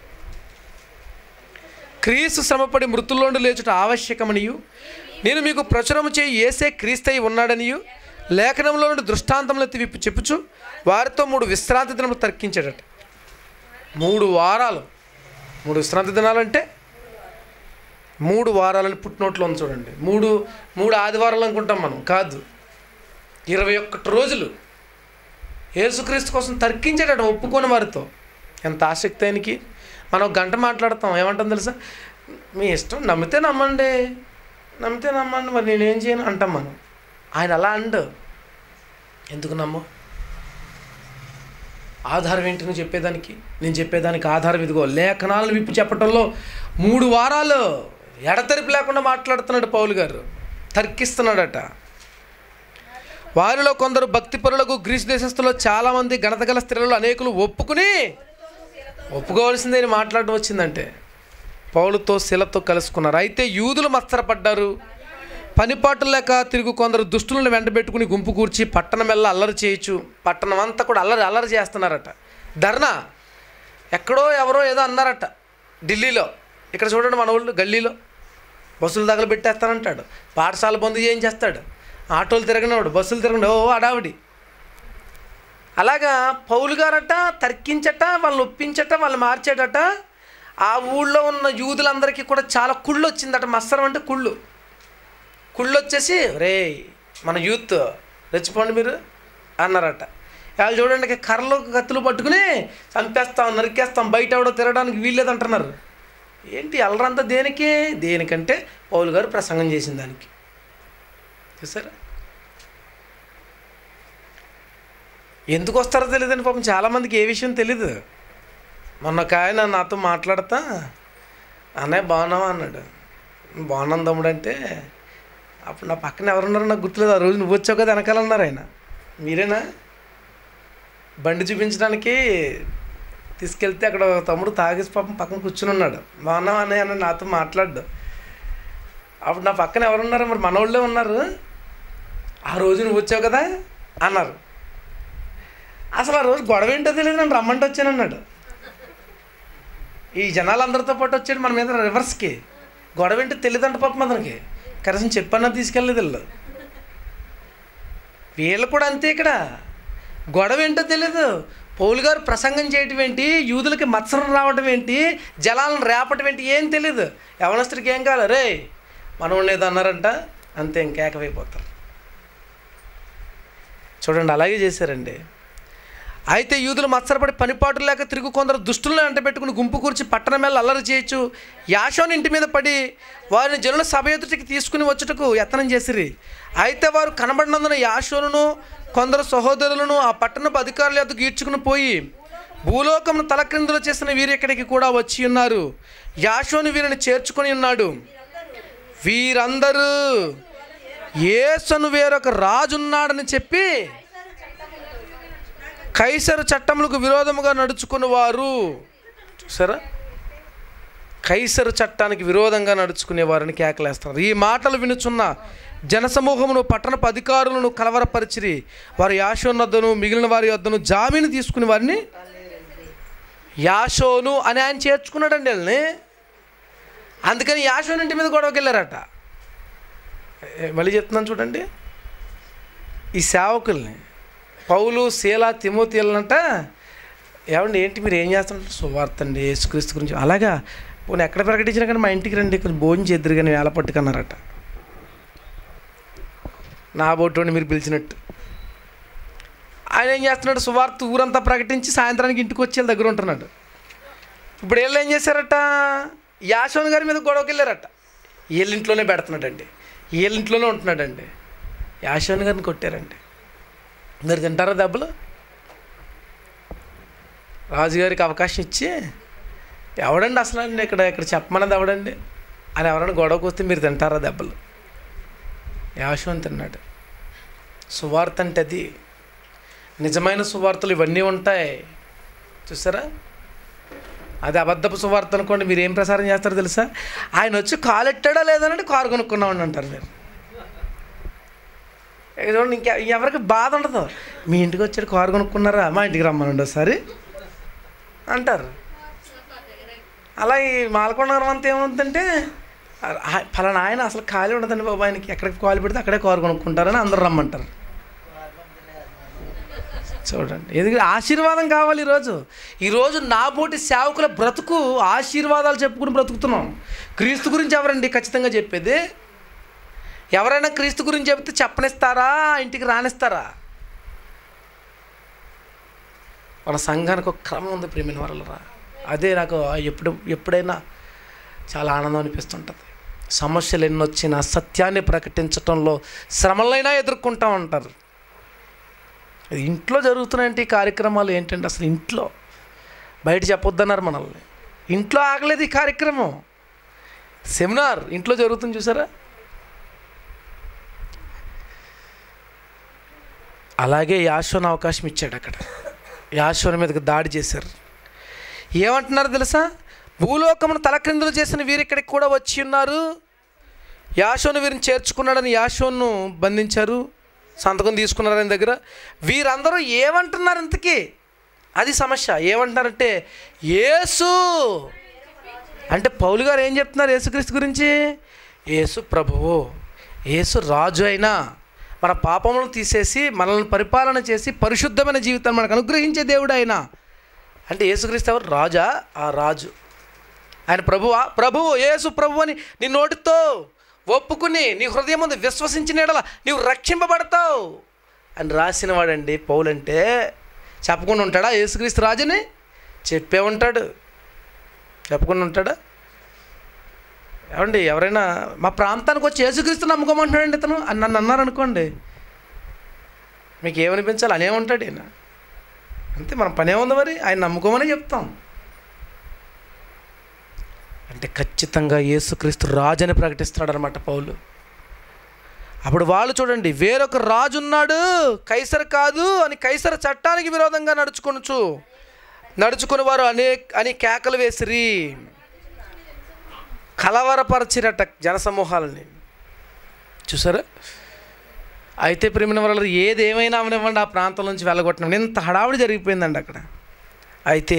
క్రీస్తు శ్రమపడి మృతుల్లోండి లేచుట ఆవశ్యకమనియు నేను మీకు ప్రచురము చేయి ఏసే క్రీస్తయి ఉన్నాడనియు లేఖనంలో నుండి దృష్టాంతములు ఎత్తి విప్పి చెప్పుచు వారితో మూడు విశ్రాంతి దినములు తర్కించాడట మూడు వారాలు మూడు విశ్రాంతి దినాలంటే మూడు వారాలని పుట్టినోట్లో ఉంది చూడండి మూడు మూడు ఆదివారాలు అనుకుంటాం మనం కాదు ఇరవై ఒక్కటి రోజులు యేసుక్రీస్తు కోసం తర్కించాడట ఒప్పుకొని వారితో ఎంత ఆసక్తి ఆయనకి మనం ఒక గంట మాట్లాడతాం ఏమంటాం తెలుసా మీ ఇష్టం నమ్మితే నమ్మండి నమ్మితే నమ్మండి మరి నేనేం చేయను అంటాం మనం ఆయన అలా అండు ఎందుకు నమ్మవు ఆధారం ఏంటి నువ్వు చెప్పేదానికి నేను చెప్పేదానికి ఆధారం ఇదిగో లేఖనాలను విప్పి చెప్పటంలో మూడు వారాలు ఎడతెరిపి లేకుండా మాట్లాడుతున్నాడు పౌలు గారు తర్కిస్తున్నాడట వారిలో కొందరు భక్తిపరులకు గ్రీసు దేశస్తులో చాలామంది గణతగల స్త్రీలు అనేకులు ఒప్పుకుని ఒప్పుకోవాల్సిందే అని మాట్లాడడం వచ్చిందంటే పౌలుతో శిలతో కలుసుకున్నారు అయితే యూదులు మత్సరపడ్డారు పనిపాటు లేక తిరుగు కొందరు దుష్టులను వెంటబెట్టుకుని గుంపు కూర్చి పట్టణం వెళ్ళ అల్లరి చేయొచ్చు పట్టణం అంతా కూడా అల్లరి అల్లరి చేస్తున్నారట ధర్నా ఎక్కడో ఎవరో ఏదో అన్నారట ఢిల్లీలో ఇక్కడ చూడండి మన వాళ్ళు గల్లీలో బస్సులు తగలబెట్టేస్తానంటాడు పాఠశాల బంద్ చేయించేస్తాడు ఆటోలు తిరగనివాడు బస్సులు తిరగని ఓ అడావిడి అలాగా పౌలు గారట తర్కించట వాళ్ళని ఒప్పించట వాళ్ళు మార్చేటట ఆ ఊళ్ళో ఉన్న యూదులందరికీ కూడా చాలా కుళ్ళు వచ్చిందట మత్సరం అంటే కుళ్ళు కుళ్ళు వచ్చేసి రే మన యూత్ రెచ్చిపోండి మీరు అన్నారట వాళ్ళు చూడండి ఇక కర్రలు కత్తులు పట్టుకుని చంపేస్తాం నరికేస్తాం బయట ఎవడో తిరగడానికి వీల్లేదంటున్నారు ఏంటి అల్లరంతా దేనికి దేనికంటే పౌలు గారు ప్రసంగం చేసిన దానికి చూసారా ఎందుకు వస్తారో తెలియదండి పాపం చాలామందికి ఏ విషయం తెలీదు మొన్న ఒక ఆయన నాతో మాట్లాడతా అన్నయ్య బాగున్నావా అన్నాడు బాగున్నాను తమ్ముడు అంటే అప్పుడు నా పక్కన ఎవరున్నారో నాకు గుర్తులేదు ఆ రోజు నువ్వు వచ్చావు కదా వెనకాలన్నారు ఆయన మీరేనా బండి చూపించడానికి తీసుకెళ్తే అక్కడ ఒక తమ్ముడు తాగేసి పాపం పక్కన కూర్చుని ఉన్నాడు బాగున్నావా అన్నయ్య అని నాతో మాట్లాడు అప్పుడు నా పక్కన ఎవరున్నారు మరి మనోళ్ళే ఉన్నారు ఆ రోజు నువ్వు వచ్చావు కదా అన్నారు అసలు ఆ రోజు గొడవ ఏంటో తెలియదు నన్ను రమ్మంటే వచ్చాను అన్నాడు ఈ జనాలందరితో పాటు వచ్చాడు మన మీద రివర్స్కి గొడవ ఏంటో తెలియదంట పాపం అతనికి కనీసం చెప్పన్నా తీసుకెళ్ళలేదు వీళ్ళు వీళ్ళు కూడా అంతే ఇక్కడ గొడవ ఏంటో తెలియదు పౌలు గారు ప్రసంగం చేయటం ఏంటి యూదులకి మత్సరం రావటం ఏంటి జలాలను రేపటం ఏంటి ఏం తెలియదు యవనస్తుడికి ఏం కావాలి రే మనం ఉండేది అన్నారంట అంతే ఇంకేకమైపోతారు చూడండి అలాగే చేశారండి అయితే యూదులు మత్సరపడి పనిపాటు లేక తిరుగు కొందరు దుష్టులను వెంట పెట్టుకుని గుంపు కూర్చి పట్టణం మీద అల్లరి చేయొచ్చు యాషోని ఇంటి మీద పడి వారిని జనుల సభ ఎదుటికి తీసుకుని వచ్చుటకు యత్నం చేసిరి అయితే వారు కనబడినందున యాషోనును కొందరు సహోదరులను ఆ పట్టణపు అధికారుల యొద్దకు ఈడ్చుకుని పోయి భూలోకమును తలక్రిందులు చేసిన వీరు ఇక్కడికి కూడా వచ్చి ఉన్నారు యాషోను వీరిని చేర్చుకొని ఉన్నాడు వీరందరూ యేసను వేరొక రాజున్నాడని చెప్పి కైసరు చట్టములకు విరోధముగా నడుచుకుని వారు చూసారా కైసరు చట్టానికి విరోధంగా నడుచుకునే వారిని కేకలేస్తారు ఈ మాటలు వినుచున్న జనసమూహమును పట్టణపు అధికారులను కలవరపరిచిరి వారి యాశోనొద్దను మిగిలిన వారి వద్దను జామీను తీసుకుని వారిని యాషోను అని ఆయన చేర్చుకున్నాడండి వీళ్ళని అందుకని యాషోను ఇంటి మీద గొడవకి వెళ్ళారట ఏ, మళ్ళీ చెప్తున్నాను చూడండి ఈ సేవకుల్ని పౌలు శీల తిమోతిలంట ఏమండి ఏంటి మీరు ఏం చేస్తున్నారు సువార్త అండి యేసుక్రీస్తు గురించి అలాగా పోనీ ఎక్కడ ప్రకటించినా కానీ మా ఇంటికి రండి కొంచెం భోజనం చేద్దరు కానీ వేళ పట్టుకన్నారట నా బోటోని మీరు పిలిచినట్టు ఆయన ఏం చేస్తున్నాడు సువార్త ఊరంతా ప్రకటించి సాయంత్రానికి ఇంటికి వచ్చి వీళ్ళ దగ్గర ఉంటున్నాడు ఇప్పుడు వీళ్ళు ఏం చేశారట యాశోన్ గారి మీద గొడవకి వెళ్ళారట వీళ్ళ ఇంట్లోనే పెడుతున్నాడండి వీళ్ళ ఇంట్లోనే ఉంటున్నాడండి యాశోన్ గారిని కొట్టారండి మీరు తింటారా దెబ్బలు రాజుగారికి అవకాశం ఇచ్చి ఎవడండి అసలు అండి ఇక్కడ ఇక్కడ చెప్పమన్నది ఎవడండి అని ఎవరైనా గొడవకు వస్తే మీరు తింటారా దెబ్బలు యాశోన్ తిన్నాడు సువార్త అంటే అది నిజమైన సువార్తలు ఇవన్నీ ఉంటాయి చూసారా అది అబద్ధపు సువార్త అనుకోండి మీరు ఏం ప్రసారం చేస్తారో తెలుసా ఆయన వచ్చి కాలు ఎట్టాడా లేదనంటే కారు కొనుక్కున్నామని అంటారు మీరు ఇక చూడండి ఇంకా ఎవరికి బాధ ఉండదు మీ ఇంటికి వచ్చాడు కారు కొనుక్కున్నారా మా ఇంటికి రమ్మనండి ఒకసారి అంటారు అలా ఈ మాలకొండ అంతా ఏమవుతుందంటే ఆ- ఫలానా ఆయన అసలు ఖాళీ ఉండదండి బాబు ఆయనకి ఎక్కడికి కాలు పెడితే అక్కడే కారు కొనుక్కుంటారని అందరూ రమ్మంటారు చూడండి ఎందుకంటే ఆశీర్వాదం కావాలి ఈరోజు ఈరోజు నా బోటి సేవకుల బ్రతుకు ఆశీర్వాదాలు చెప్పుకుని బ్రతుకుతున్నాం క్రీస్తు గురించి ఎవరండి ఖచ్చితంగా చెప్పేది ఎవరైనా క్రీస్తు గురించి చెప్తే చెప్పనిస్తారా ఇంటికి రానిస్తారా మన సంఘానికి ఒక క్రమం ఉంది ప్రేమిన వాళ్ళరా అదే నాకు ఎప్పుడు ఎప్పుడైనా చాలా ఆనందం అనిపిస్తుంటుంది సమస్యలు ఎన్ని వచ్చినా సత్యాన్ని ప్రకటించటంలో శ్రమలైనా ఎదుర్కొంటా ఉంటారు అది ఇంట్లో జరుగుతున్నాయంటే ఈ కార్యక్రమాలు ఏంటంటే అసలు ఇంట్లో బయట చెప్పొద్దన్నారు మనల్ని ఇంట్లో ఆగలేదు ఈ కార్యక్రమం సెమినార్ ఇంట్లో జరుగుతుంది చూసారా అలాగే యాశోని అవకాశం ఇచ్చాడు అక్కడ యాశోని మీదకి దాడి చేశారు ఏమంటున్నారు తెలుసా భూలోకమును తలక్రిందులు చేసిన వీరు ఇక్కడికి కూడా వచ్చి ఉన్నారు యాషోను వీరిని చేర్చుకున్నాడని యాషోను బంధించారు సంతకం తీసుకున్నారు ఆయన దగ్గర వీరందరూ ఏమంటున్నారు ఇంతకీ అది సమస్య ఏమంటున్నారంటే యేసు అంటే పౌలు గారు ఏం చెప్తున్నారు యేసుక్రీస్తు గురించి యేసు ప్రభువు యేసు రాజు అయినా మన పాపములను తీసేసి మనల్ని పరిపాలన చేసి పరిశుద్ధమైన జీవితాన్ని మనకు అనుగ్రహించే దేవుడు అయినా అంటే యేసుక్రీస్తు ఎవరు రాజా ఆ రాజు ఆయన ప్రభువా ప్రభువు యేసు ప్రభు అని నీ నోటితో ఒప్పుకుని నీ హృదయం ముందు విశ్వసించిన ఎడల నీవు రక్షింపబడతావు అని రాసిన వాడండి పౌలంటే చెప్పకుండా ఉంటాడా యేసుక్రీస్తు రాజుని చెప్పే ఉంటాడు చెప్పకుండా ఉంటాడా ఏమండి ఎవరైనా మా ప్రాంతానికి వచ్చి యేసుక్రీస్తు నమ్ముకోమంటున్నాడండి ఇతను అని నన్ను అన్నారనుకోండి మీకు ఏమనిపించాలి అనే ఉంటాడు ఈయన అంతే మన పనే ఉంది మరి ఆయన నమ్ముకోమని చెప్తాం అంటే ఖచ్చితంగా యేసుక్రీస్తు రాజు అని ప్రకటిస్తున్నాడు అనమాట పౌలు అప్పుడు వాళ్ళు చూడండి వేరొక రాజు ఉన్నాడు కైసర్ కాదు అని కైసర్ చట్టానికి విరోధంగా నడుచుకొనుచు నడుచుకుని వారు అనే అని కేకలు వేసిరి కలవరపరచిరట జనసమూహాలని చూసారా అయితే ప్రేమిన వాళ్ళు ఏది ఏమైనా అవనివ్వండి ఆ ప్రాంతం నుంచి వెళ్ళగొట్టడం ఇంత హడావుడి జరిగిపోయిందండి అక్కడ అయితే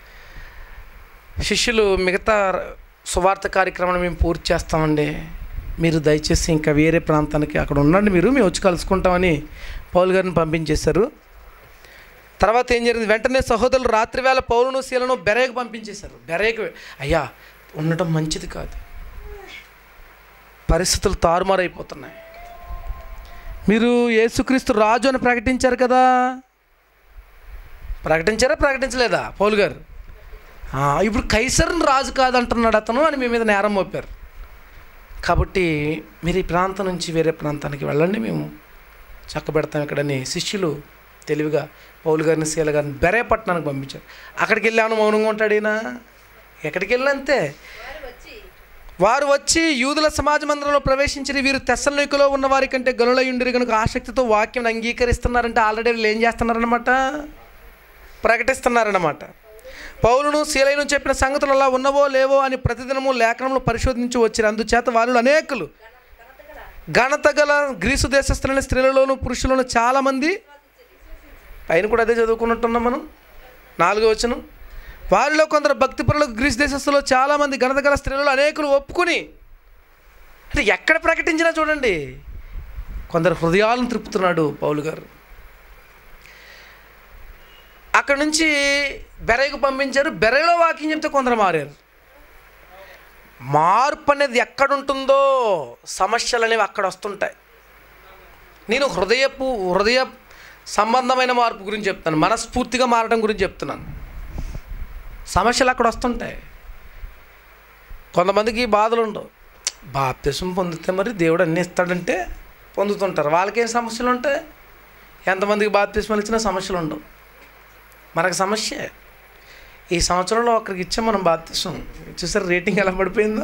శిష్యులు మిగతా సువార్త కార్యక్రమాన్ని మేము పూర్తి చేస్తామండి మీరు దయచేసి ఇంకా వేరే ప్రాంతానికి అక్కడ ఉండండి మీరు మేము వచ్చి కలుసుకుంటామని పౌలు గారిని పంపించేశారు తర్వాత ఏం జరిగింది వెంటనే సహోదరులు రాత్రివేళ పౌలును శీలను బెరేకు పంపించేశారు బెరేకు అయ్యా ఉండటం మంచిది కాదు పరిస్థితులు తారుమారైపోతున్నాయి మీరు యేసుక్రీస్తు రాజు అని ప్రకటించారు కదా ప్రకటించారా ప్రకటించలేదా పౌలు గారు ఆ, ఇప్పుడు కైసర్ని రాజు కాదంటున్నాడు అతను అని మీ మీద నేరం మోపారు కాబట్టి మీరు ఈ ప్రాంతం నుంచి వేరే ప్రాంతానికి వెళ్ళండి మేము చక్కబెడతాం ఇక్కడని శిష్యులు తెలివిగా పౌలు గారిని శీల గారిని బెరేపట్నానికి పంపించారు అక్కడికి వెళ్ళాను మౌనంగా ఉంటాడు ఈయన ఎక్కడికి వెళ్ళంతే వారు వచ్చి యూదుల సమాజ మందిరంలో ప్రవేశించి వీరు తెస్సలోకిలో ఉన్న వారి కంటే గనులయుండిరి కనుక ఆసక్తితో వాక్యం అంగీకరిస్తున్నారంటే ఆల్రెడీ వీళ్ళు ఏం చేస్తున్నారన్నమాట ప్రకటిస్తున్నారన్నమాట పౌలును శీలైను చెప్పిన సంగతులు అలా ఉన్నవో లేవో అని ప్రతిదినము లేఖనములు పరిశోధించి వచ్చిన అందుచేత వారు అనేకులు ఘనత గల గ్రీసు దేశస్తులైన స్త్రీలలోను పురుషులను చాలామంది పైన కూడా అదే చదువుకున్నట్టున్నాం మనం నాలుగో వచనం వారిలో కొందరు భక్తిపరులకు గ్రీస్ దేశస్తులో చాలామంది ఘనత గల స్త్రీలలో అనేకులు ఒప్పుకొని అంటే ఎక్కడ ప్రకటించినా చూడండి కొందరు హృదయాలను త్రిప్పుతున్నాడు పౌలు గారు అక్కడ నుంచి బెరైకు పంపించారు బెరైలో వాకింగ్ చెప్తే కొందరు మారారు మార్పు అనేది ఎక్కడ ఉంటుందో సమస్యలు అనేవి అక్కడ వస్తుంటాయి నేను హృదయపు హృదయ సంబంధమైన మార్పు గురించి చెప్తాను మనస్ఫూర్తిగా మారడం గురించి చెప్తున్నాను సమస్యలు అక్కడ వస్తుంటాయి కొంతమందికి బాధలు ఉండవు బాప్తిసం పొందితే మరి దేవుడు అన్నీ ఇస్తాడంటే పొందుతుంటారు వాళ్ళకేం సమస్యలు ఉంటాయి ఎంతమందికి బాప్తిస్మలు ఇచ్చినా సమస్యలు ఉండవు మనకు సమస్య ఈ సంవత్సరంలో ఒకరికి ఇచ్చాం మనం బాప్తిసం చూసారు రేటింగ్ ఎలా పడిపోయిందో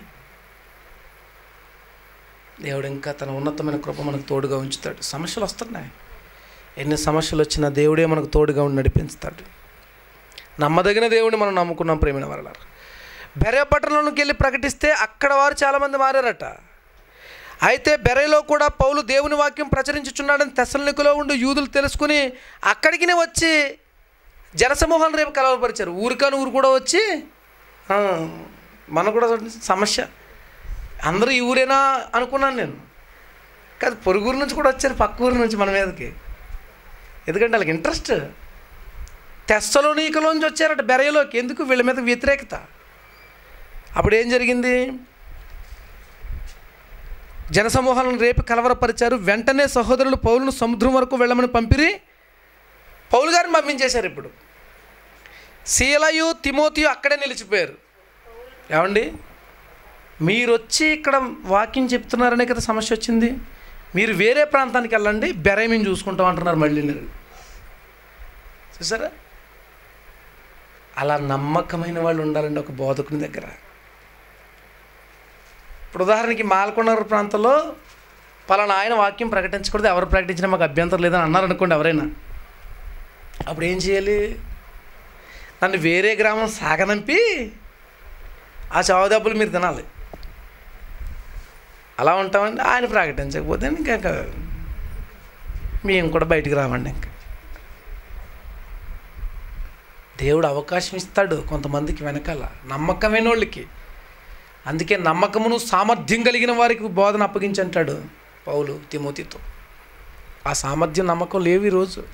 దేవుడు ఇంకా తన ఉన్నతమైన కృప మనకు తోడుగా ఉంచుతాడు సమస్యలు వస్తున్నాయి ఎన్ని సమస్యలు వచ్చినా దేవుడే మనకు తోడుగా ఉండి నడిపిస్తాడు నమ్మదగిన దేవుడిని మనం నమ్ముకున్నాం ప్రేమిన వరల బెరే పట్టణంలోకి వెళ్ళి ప్రకటిస్తే అక్కడ వారు చాలామంది మారారట అయితే బెరైలో కూడా పౌలు దేవుని వాక్యం ప్రచురించుచున్నాడని తెసలనికలో ఉండి యూదులు తెలుసుకుని అక్కడికి వచ్చి జనసమూహాలను రేపు కలవపరిచారు ఊరికాని ఊరు కూడా వచ్చి ఆ, మనకు కూడా చూడండి సమస్య అందరూ ఈ ఊరేనా అనుకున్నాను నేను కాదు పొరుగురు నుంచి కూడా వచ్చారు పక్క ఊరు నుంచి మన మీదకి ఎందుకంటే వాళ్ళకి ఇంట్రెస్ట్ తెస్సలోనీకలోంచి వచ్చారట బెరయలోకి ఎందుకు వీళ్ళ మీద వ్యతిరేకత అప్పుడు ఏం జరిగింది జనసమూహాలను రేపు కలవరపరిచారు వెంటనే సహోదరులు పౌలును సముద్రం వరకు వెళ్ళమని పంపిరి పౌలు గారిని పంపించేశారు ఇప్పుడు శీలయు తిమోతియు అక్కడే నిలిచిపోయారు ఏమండి మీరు వచ్చి ఇక్కడ వాక్యం చెప్తున్నారనే కదా సమస్య వచ్చింది మీరు వేరే ప్రాంతానికి వెళ్ళండి బెరై మేము చూసుకుంటాం అంటున్నారు మళ్ళీ నేను చూసారా అలా నమ్మకమైన వాళ్ళు ఉండాలండి ఒక బోధకుని దగ్గర ఇప్పుడు ఉదాహరణకి మాలకొండ ప్రాంతంలో పలానా ఆయన వాక్యం ప్రకటించకూడదు ఎవరు ప్రకటించినా మాకు అభ్యంతరం లేదని అన్నారు అనుకోండి ఎవరైనా అప్పుడు ఏం చేయాలి నన్ను వేరే గ్రామం సాగనంపి ఆ చావు దెబ్బలు మీరు తినాలి అలా ఉంటామండి ఆయన ప్రకటించకపోతే ఇంకా ఇంకా మేము కూడా బయటికి రామండి ఇంకా దేవుడు అవకాశం ఇస్తాడు కొంతమందికి వెనకాల నమ్మకమైన వాళ్ళకి అందుకే నమ్మకమును సామర్థ్యం కలిగిన వారికి బోధన అప్పగించంటాడు పౌలు తిమోతితో ఆ సామర్థ్యం నమ్మకం లేవు ఈరోజు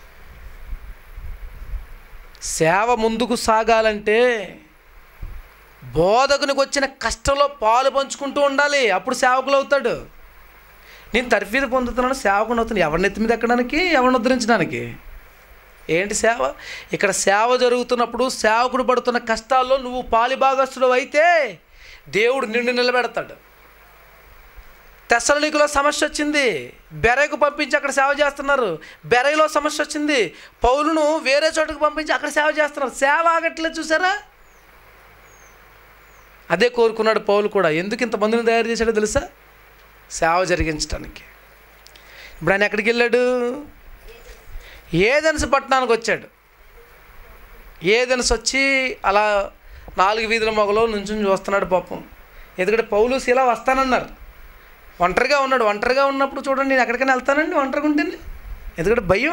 సేవ ముందుకు సాగాలంటే బోధకునికి వచ్చిన కష్టంలో పాలు పంచుకుంటూ ఉండాలి అప్పుడు సేవకులు అవుతాడు నేను తర్ఫీదు పొందుతున్నాను సేవకుని అవుతున్నాను ఎవరిని ఎత్తి మీద ఎక్కడానికి ఎవరిని ఉద్ధరించడానికి ఏంటి సేవ ఇక్కడ సేవ జరుగుతున్నప్పుడు సేవకుడు పడుతున్న కష్టాల్లో నువ్వు పాలిభాగస్తుడు అయితే దేవుడు నిన్ను నిలబెడతాడు తెసలనికులో సమస్య వచ్చింది బెరైకు పంపించి అక్కడ సేవ చేస్తున్నారు బెరైలో సమస్య వచ్చింది పౌలును వేరే చోటుకు పంపించి అక్కడ సేవ చేస్తున్నారు సేవ ఆగట్లేదు చూసారా అదే కోరుకున్నాడు పౌలు కూడా ఎందుకు ఇంతమందిని తయారు చేశాడో తెలుసా సేవ జరిగించడానికి ఇప్పుడు ఆయన ఎక్కడికి వెళ్ళాడు ఏదెన్స్ పట్టణానికి వచ్చాడు ఏదెన్స్ వచ్చి అలా నాలుగు వీధుల మొగలో నుంచుని చూస్తున్నాడు పాపం ఎందుకంటే పౌలు శీల వస్తానన్నారు ఒంటరిగా ఉన్నాడు ఒంటరిగా ఉన్నప్పుడు చూడండి నేను ఎక్కడికైనా వెళ్తానండి ఒంటరిగా ఉంటుంది ఎందుకంటే భయం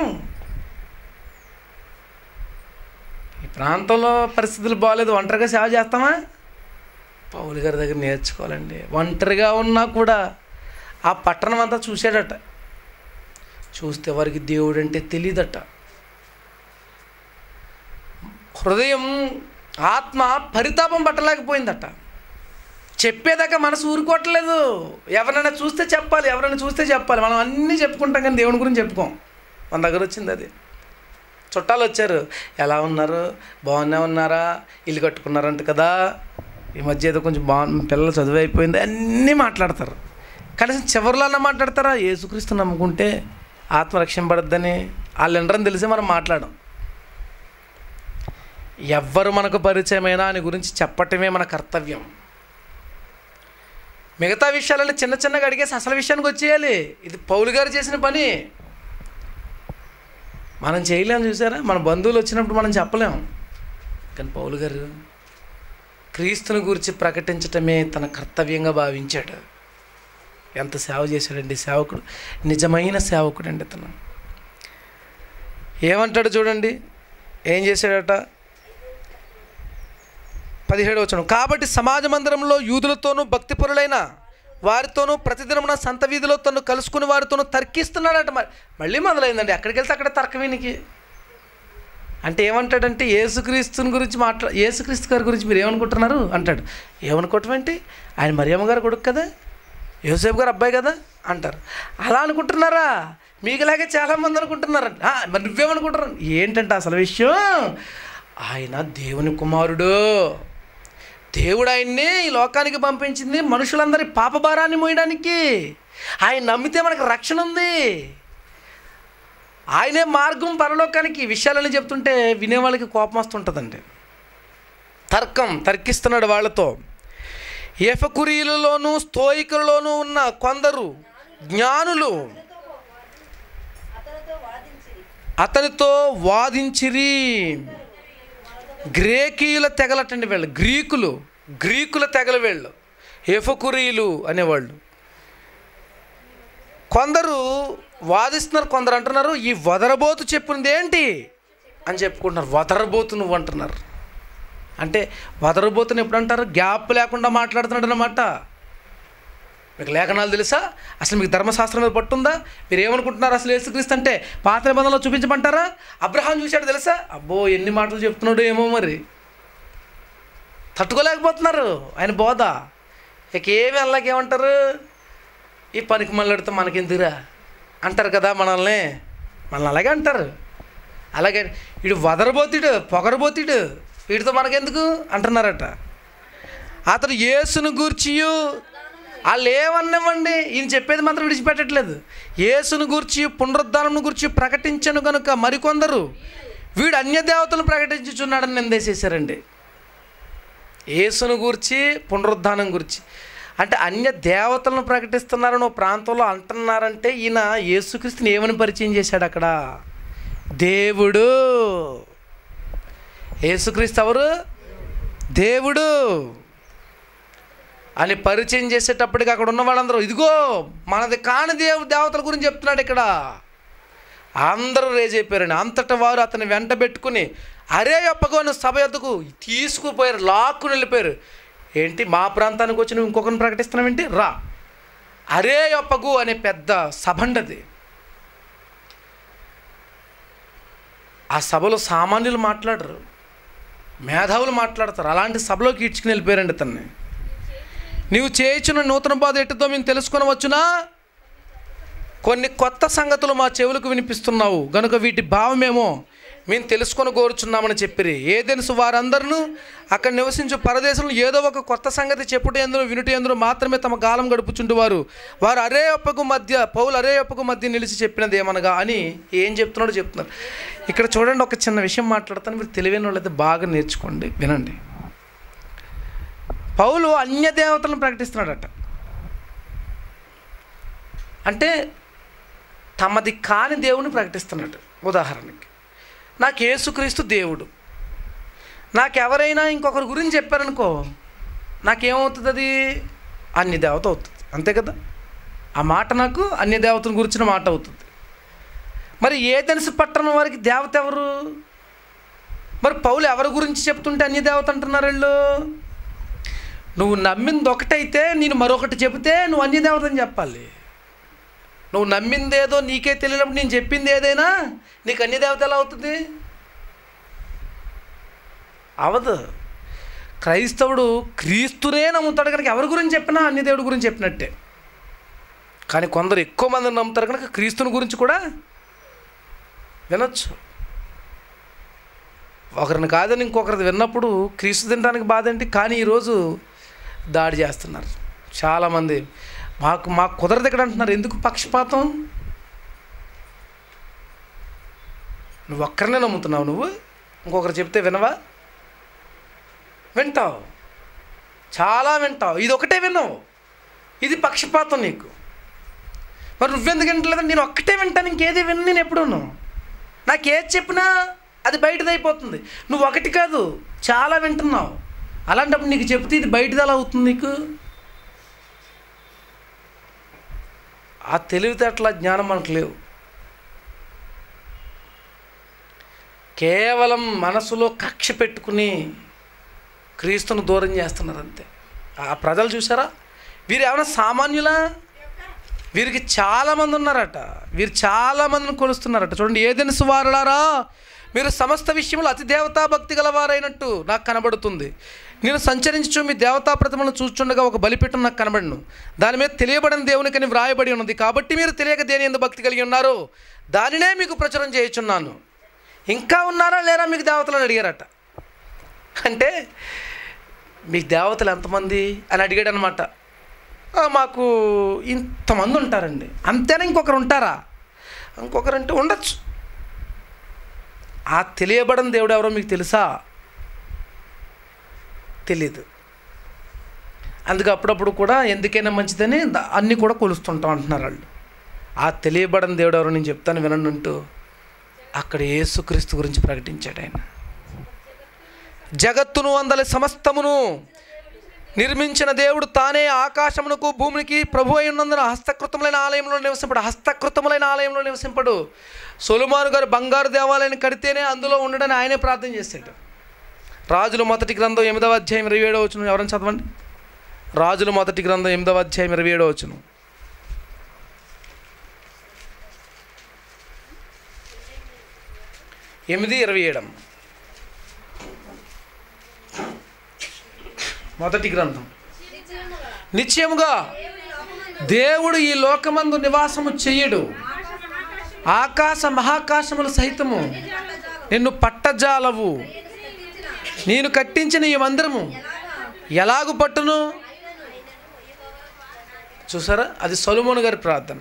ఈ ప్రాంతంలో పరిస్థితులు బాగాలేదు ఒంటరిగా సేవ చేస్తామా పౌలు గారి దగ్గర నేర్చుకోవాలండి ఒంటరిగా ఉన్నా కూడా ఆ పట్టణం అంతా చూశాడట చూస్తే వారికి దేవుడు అంటే తెలియదట హృదయం ఆత్మ పరితాపం పట్టలేకపోయిందట చెప్పేదాకా మనసు ఊరుకోవట్లేదు ఎవరైనా చూస్తే చెప్పాలి ఎవరైనా చూస్తే చెప్పాలి మనం అన్నీ చెప్పుకుంటాం కానీ దేవుని గురించి చెప్పుకోం మన దగ్గర వచ్చింది అది చుట్టాలు వచ్చారు ఎలా ఉన్నారు బాగానే ఉన్నారా ఇల్లు కట్టుకున్నారంట కదా ఈ మధ్య ఏదో కొంచెం బాగా పిల్లలు చదువు అయిపోయింది అన్నీ మాట్లాడతారు కనీసం చివరిలో అన్న మాట్లాడతారా ఏసుక్రీస్తు నమ్ముకుంటే ఆత్మ రక్షింపడద్దని వాళ్ళు ఎండరని తెలిసి మనం మాట్లాడం ఎవ్వరు మనకు పరిచయమైనా అని గురించి చెప్పటమే మన కర్తవ్యం మిగతా విషయాలలో చిన్న చిన్నగా అడిగేసి అసలు విషయానికి వచ్చేయాలి ఇది పౌలు గారు చేసిన పని మనం చేయలేం చూసారా మన బంధువులు వచ్చినప్పుడు మనం చెప్పలేం కానీ పౌలు గారు క్రీస్తుని గురించి ప్రకటించటమే తన కర్తవ్యంగా భావించాడు ఎంత సేవ చేశాడండి సేవకుడు నిజమైన సేవకుడు అండి తను ఏమంటాడు చూడండి ఏం చేశాడట పదిహేడు వచ్చాను కాబట్టి సమాజ మందిరంలో యూదులతోనూ భక్తిపరులైన వారితోనూ ప్రతిదినమున సంత వీధిలో తను కలుసుకుని వారితోనూ తర్కిస్తున్నాడట మరి మళ్ళీ మొదలైందండి ఎక్కడికి వెళ్తే అక్కడ తర్కమీనికి అంటే ఏమంటాడంటే యేసుక్రీస్తుని గురించి మాట్లా యేసుక్రీస్తు గారి గురించి మీరు ఏమనుకుంటున్నారు అంటాడు ఏమనుకోవటం ఏంటి ఆయన మరియమ్మ గారు కొడుకు కదా యోసేపు గారు అబ్బాయి కదా అంటారు అలా అనుకుంటున్నారా మీకులాగే చాలామంది అనుకుంటున్నారంట "ఆ, మరి నువ్వేమనుకుంటున్నావు ఏంటంటే అసలు విషయం ఆయన దేవుని కుమారుడు దేవుడు ఆయన్ని ఈ లోకానికి పంపించింది మనుషులందరి పాపభారాన్ని మోయడానికి ఆయన నమ్మితే మనకు రక్షణ ఉంది ఆయనే మార్గం పరలోకానికి ఈ విషయాలని చెప్తుంటే వినేవాళ్ళకి కోపం వస్తుంటుందండి తర్కం తర్కిస్తున్నాడు వాళ్ళతో ఏఫకురీలలోను స్తోయికులలోనూ ఉన్న కొందరు జ్ఞానులు అతనితో వాదించిరి అతనితో వాదించిరి గ్రేకీయుల తెగలటండి వీళ్ళు గ్రీకులు గ్రీకుల తెగల వీళ్ళు ఎఫకురీలు అనేవాళ్ళు కొందరు వాదిస్తున్నారు కొందరు అంటున్నారు ఈ వదరబోతు చెప్పింది ఏంటి అని చెప్పుకుంటున్నారు వదరబోతు నువ్వు అంటున్నారు అంటే వదరబోతుని ఎప్పుడు అంటారు గ్యాప్ లేకుండా మాట్లాడుతున్నాడు అనమాట మీకు లేఖనాలు తెలుసా అసలు మీకు ధర్మశాస్త్రం మీద పట్టుందా మీరు ఏమనుకుంటున్నారు అసలు యేసుక్రీస్తు అంటే పాత నిబంధనలో చూపించమంటారా అబ్రహాం చూశాడు తెలుసా అబ్బో ఎన్ని మాటలు చెప్తున్నాడు ఏమో మరి తట్టుకోలేకపోతున్నారు ఆయన బోధ ఇక ఏమి అల్లాకి ఏమంటారు ఈ పనికి మళ్ళడితే మనకెందుకురా అంటారు కదా మనల్ని మనల్ని అలాగే అంటారు అలాగే వీడు వదరబోతుడు పొగరబోతుడు వీడితో మనకెందుకు అంటున్నారట అతడు యేసును గూర్చియు వాళ్ళు ఏమన్నవ్వండి ఈయన చెప్పేది మాత్రం విడిచిపెట్టట్లేదు యేసును గూర్చి పునరుద్ధానం గురించి ప్రకటించను కనుక మరికొందరు వీడు అన్య దేవతలు ప్రకటించుచున్నాడని నిందేసేశారండి యేసును గూర్చి పునరుద్ధానం గురించి అంటే అన్య దేవతలను ప్రకటిస్తున్నారని ఓ ప్రాంతంలో అంటున్నారంటే ఈయన యేసుక్రీస్తుని ఏమని పరిచయం చేశాడు అక్కడ దేవుడు యేసుక్రీస్తు ఎవరు దేవుడు అని పరిచయం చేసేటప్పటికి అక్కడ ఉన్న వాళ్ళందరూ ఇదిగో మనది కాని దేవ దేవతల గురించి చెప్తున్నాడు ఇక్కడ అందరూ రేజైపోయారండి అంతటా వారు అతని వెంట పెట్టుకుని అరే ఒప్పగోని సభ ఎద్దుకు తీసుకుపోయారు లాక్కుని వెళ్ళిపోయారు ఏంటి మా ప్రాంతానికి వచ్చి నువ్వు ఇంకొకరిని ప్రకటిస్తున్నావు ఏంటి రా అరే ఒప్పగు అనే పెద్ద సభ అండి ఆ సభలో సామాన్యులు మాట్లాడరు మేధావులు మాట్లాడతారు అలాంటి సభలోకి ఈడ్చుకుని వెళ్ళిపోయారండి తన్ని నీవు చేయించిన నూతన బాధ ఎట్టుతో మేము తెలుసుకొనవచ్చునా కొన్ని కొత్త సంగతులు మా చెవులకు వినిపిస్తున్నావు గనుక వీటి భావమేమో మేము తెలుసుకొని కోరుచున్నామని చెప్పిరి ఏదెనుసు వారందరూ అక్కడ నివసించు పరదేశంలో ఏదో ఒక కొత్త సంగతి చెప్పుట ఎందును వినుట ఎందును మాత్రమే తమ కాలం గడుపుచుండువారు వారు అరే ఒప్పకు మధ్య పౌలు అరే ఒప్పకు మధ్య నిలిచి చెప్పినది ఏమనగా అని ఏం చెప్తున్నాడో చెప్తున్నారు ఇక్కడ చూడండి ఒక చిన్న విషయం మాట్లాడతాను మీరు తెలివైన వాళ్ళైతే బాగా నేర్చుకోండి వినండి పౌలు అన్య దేవతలను ప్రకటిస్తున్నాడట అంటే తమది కాని దేవుని ప్రకటిస్తున్నాడు ఉదాహరణకి నాకు యేసుక్రీస్తు దేవుడు నాకెవరైనా ఇంకొకరి గురించి చెప్పారనుకో నాకేమవుతుంది అది అన్య దేవత అవుతుంది అంతే కదా ఆ మాట నాకు అన్య దేవతను గురించిన మాట అవుతుంది మరి ఏ తెలుసు పట్టణం వారికి దేవత ఎవరు మరి పౌలు ఎవరి గురించి చెప్తుంటే అన్య దేవత అంటున్నారు వీళ్ళు నువ్వు నమ్మింది ఒకటైతే నేను మరొకటి చెబితే నువ్వు అన్ని దేవతని చెప్పాలి నువ్వు నమ్మింది ఏదో నీకే తెలియనప్పుడు నేను చెప్పింది ఏదైనా నీకు అన్ని దేవత ఎలా అవుతుంది అవదు క్రైస్తవుడు క్రీస్తునే నమ్ముతాడు కనుక ఎవరి గురించి చెప్పినా అన్ని దేవుడి గురించి చెప్పినట్టే కానీ కొందరు ఎక్కువ మంది నమ్ముతారు కనుక క్రీస్తుని గురించి కూడా వినొచ్చు ఒకరిని కాదని ఇంకొకరిది విన్నప్పుడు క్రీస్తు తినడానికి బాధ ఏంటి కానీ ఈరోజు దాడి చేస్తున్నారు చాలామంది మాకు మాకు కుదరదు ఇక్కడ అంటున్నారు ఎందుకు పక్షపాతం నువ్వు ఒక్కరినే నమ్ముతున్నావు నువ్వు ఇంకొకరు చెప్తే వినవా వింటావు చాలా వింటావు ఇది ఒకటే విన్నావు ఇది పక్షపాతం నీకు మరి నువ్వెందుకు వింటలేదు నేను ఒక్కటే వింటాను ఇంకేది విన్న నేను ఎప్పుడూను నాకు ఏది చెప్పినా అది బయటది అయిపోతుంది నువ్వు ఒకటి కాదు చాలా వింటున్నావు అలాంటప్పుడు నీకు చెప్తే ఇది బయటది ఎలా అవుతుంది నీకు ఆ తెలివితేటల జ్ఞానం మనకు లేవు కేవలం మనసులో కక్ష పెట్టుకుని క్రీస్తును దూరం చేస్తున్నారు అంతే ఆ ప్రజలు చూసారా వీరు ఏమైనా సామాన్యులా వీరికి చాలామంది ఉన్నారట వీరు చాలామందిని కొలుస్తున్నారట చూడండి ఏదైనా సువారులారా మీరు సమస్త విషయంలో అతి దేవతా భక్తి గలవారైనట్టు నాకు కనబడుతుంది నేను సంచరించు మీ దేవతా ప్రతిమలను చూస్తుండగా ఒక బలిపీఠం నాకు కనబడను దాని మీద తెలియబడిన దేవునికని వ్రాయబడి ఉన్నది కాబట్టి మీరు తెలియక దేని ఎందు భక్తి కలిగి ఉన్నారు దానినే మీకు ప్రచురం చేయుచున్నాను ఇంకా ఉన్నారా లేరా మీకు దేవతలను అడిగారట అంటే మీకు దేవతలు ఎంతమంది అని అడిగాడు అనమాట మాకు ఇంతమంది ఉంటారండి అంతేనా ఇంకొకరు ఉంటారా ఇంకొకరు అంటే ఉండొచ్చు ఆ తెలియబడిన దేవుడు ఎవరో మీకు తెలుసా తెలీదు అందుకే అప్పుడప్పుడు కూడా ఎందుకైనా మంచిదని ద- అన్నీ కూడా కొలుస్తుంటాం అంటున్నారు వాళ్ళు ఆ తెలియబడిన దేవుడు ఎవరో నేను చెప్తాను వినండి అంటూ అక్కడ యేసుక్రీస్తు గురించి ప్రకటించాడు ఆయన జగత్తును అందలి సమస్తమును నిర్మించిన దేవుడు తానే ఆకాశమునకు భూమికి ప్రభు అయి ఉన్నందున హస్తకృతములైన ఆలయంలో నివసింపడు హస్తకృతములైన ఆలయంలో నివసింపడు సొలుమాను గారు బంగారు దేవాలయాన్ని కడితేనే అందులో ఉండడని ఆయనే ప్రార్థన చేశాడు రాజుల మొదటి గ్రంథం ఎనిమిదవ అధ్యాయం ఇరవై ఏడవ వచ్చును ఎవరైనా చదవండి రాజుల మొదటి గ్రంథం ఎనిమిదవ అధ్యాయం ఇరవై ఏడవ వచ్చును ఎనిమిది ఇరవై ఏడమ్మ మొదటి గ్రంథం నిశ్చయముగా దేవుడు ఈ లోకమందు నివాసము చెయ్యడు ఆకాశ మహాకాశములు సహితము నిన్ను పట్టజాలవు నేను కట్టించిన ఈ మందిరము ఎలాగు పట్టును చూసారా అది సొలమోను గారి ప్రార్థన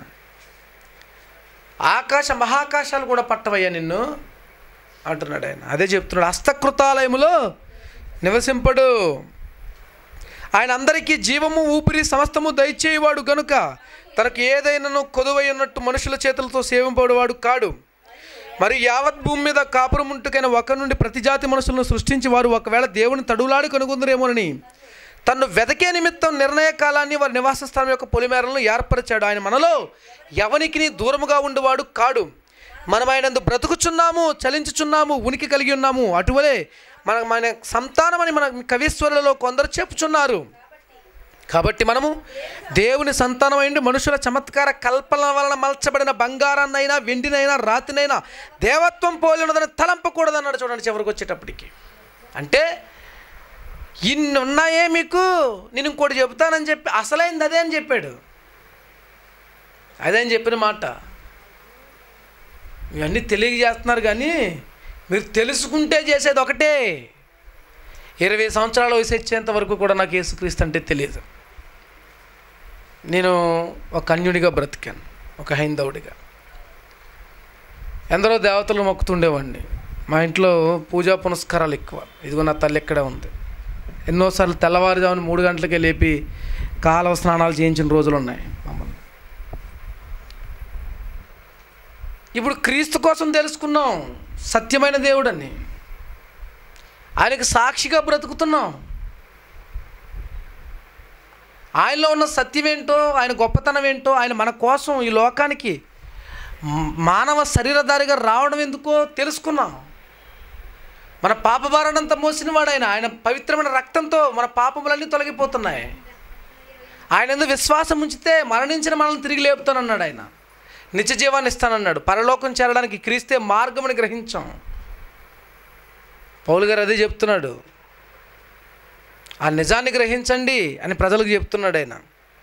ఆకాశ మహాకాశాలు కూడా పట్టవయ్యా నిన్ను అంటున్నాడు ఆయన అదే చెప్తున్నాడు హస్తకృతాలయములో నివసింపడు ఆయన అందరికీ జీవము ఊపిరి సమస్తము దయచేయవాడు గనుక తనకు ఏదైనాను కొదువై ఉన్నట్టు మనుషుల చేతులతో సేవింపడేవాడు కాడు మరి యావత్ భూమి మీద కాపురం ఉంటుకైన ఒక నుండి ప్రతి జాతి మనుషులను సృష్టించి వారు ఒకవేళ దేవుని తడులాడి కనుగొందరేమోనని తను వెదకే నిమిత్తం నిర్ణయ కాలాన్ని వారి నివాస స్థలం యొక్క పొలిమేరలను ఏర్పరిచాడు ఆయన మనలో ఎవనికి దూరముగా ఉండేవాడు కాడు మనం ఆయనందు బ్రతుకుచున్నాము చలించుచున్నాము ఉనికి కలిగి ఉన్నాము అటువలే మన మన సంతానమని మన కవీశ్వరులలో కొందరు చెప్పుచున్నారు కాబట్టి మనము దేవుని సంతానమైండి మనుషుల చమత్కార కల్పన వలన మలచబడిన బంగారాన్నైనా వెండినైనా రాతినైనా దేవత్వం పోలినదని తలంపకూడదన్నాడు చూడండి చివరికి వచ్చేటప్పటికి అంటే ఇన్ని ఉన్నాయే మీకు నేను ఇంకోటి చెబుతానని చెప్పి అసలైంది అదే అని చెప్పాడు అదే అని చెప్పిన మాట ఇవన్నీ తెలియజేస్తున్నారు కానీ మీరు తెలుసుకుంటే చేసేది ఒకటే ఇరవై సంవత్సరాల వయసు వచ్చేంత వరకు కూడా నాకు యేసుక్రీస్తు అంటే తెలియదు నేను ఒక కన్యుడిగా బ్రతికాను ఒక హైందవుడిగా ఎందరో దేవతలు మొక్కుతుండేవాడిని మా ఇంట్లో పూజా పునస్కారాలు ఎక్కువ ఇదిగో నా తల్లి ఇక్కడే ఉంది ఎన్నోసార్లు తెల్లవారుజామున మూడు గంటలకే లేపి కాలవ స్నానాలు చేయించిన రోజులు ఉన్నాయి మమ్మల్ని ఇప్పుడు క్రీస్తు కోసం తెలుసుకున్నాం సత్యమైన దేవుడని ఆయనకు సాక్షిగా బ్రతుకుతున్నాం ఆయనలో ఉన్న సత్యం ఏంటో ఆయన గొప్పతనం ఏంటో ఆయన మన కోసం ఈ లోకానికి మ్- మానవ శరీరధారిగా రావడం ఎందుకో తెలుసుకున్నాం మన పాప భారానంతా మోసినవాడు ఆయన ఆయన పవిత్రమైన రక్తంతో మన పాపములన్నీ తొలగిపోతున్నాయి ఆయన ఎందుకు విశ్వాసం ఉంచితే మరణించిన మనల్ని తిరిగి లేపుతానన్నాడు ఆయన నిత్య జీవాన్ని ఇస్తానన్నాడు పరలోకం చేరడానికి క్రీస్తే మార్గమని గ్రహించాం పౌలు గారు అదే చెప్తున్నాడు ఆ నిజాన్ని గ్రహించండి అని ప్రజలకు చెప్తున్నాడు ఆయన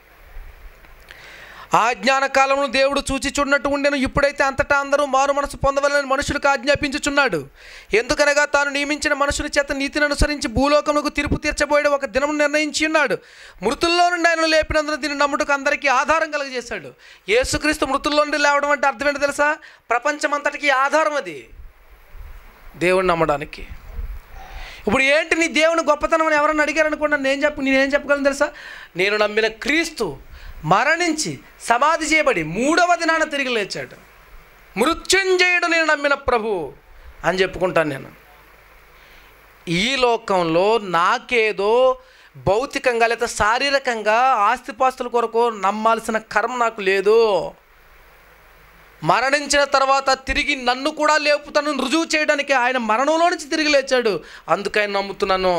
ఆ జ్ఞాన కాలంలో దేవుడు చూచి చూడనట్టు ఉండెను ఇప్పుడైతే అంతటా అందరూ మారు మనసు పొందవలని మనుషులకు ఆజ్ఞాపించుచున్నాడు ఎందుకనగా తాను నియమించిన మనుషుల చేత నీతిని అనుసరించి భూలోకములకు తీర్పు తీర్చబోయే ఒక దినం నిర్ణయించి ఉన్నాడు మృతుల్లో నుండి ఆయన లేపినందున దీన్ని నమ్ముటకు అందరికీ ఆధారం కలగజేశాడు యేసుక్రీస్తు మృతుల్లో నుండి లేవడం అంటే అర్థం ఏంటో తెలుసా ప్రపంచమంతటికి ఆధారం అది దేవుణ్ణి నమ్మడానికి ఇప్పుడు ఏంటి నీ దేవుని గొప్పతనం అని ఎవరన్నా అడిగారు అనుకోండి నేను చెప్పు నేనేం చెప్పగలను తెలుసా నేను నమ్మిన క్రీస్తు మరణించి సమాధి చేయబడి మూడవ దినాన తిరిగి లేచాడు మృత్యుంజయుడు నేను నమ్మిన ప్రభు అని చెప్పుకుంటాను నేను ఈ లోకంలో నాకేదో భౌతికంగా లేదా శారీరకంగా ఆస్తిపాస్తుల కొరకు నమ్మాల్సిన కర్మ నాకు లేదు మరణించిన తర్వాత తిరిగి నన్ను కూడా లేపుతాను రుజువు చేయడానికి ఆయన మరణంలో నుంచి తిరిగి లేచాడు అందుకని నమ్ముతున్నాను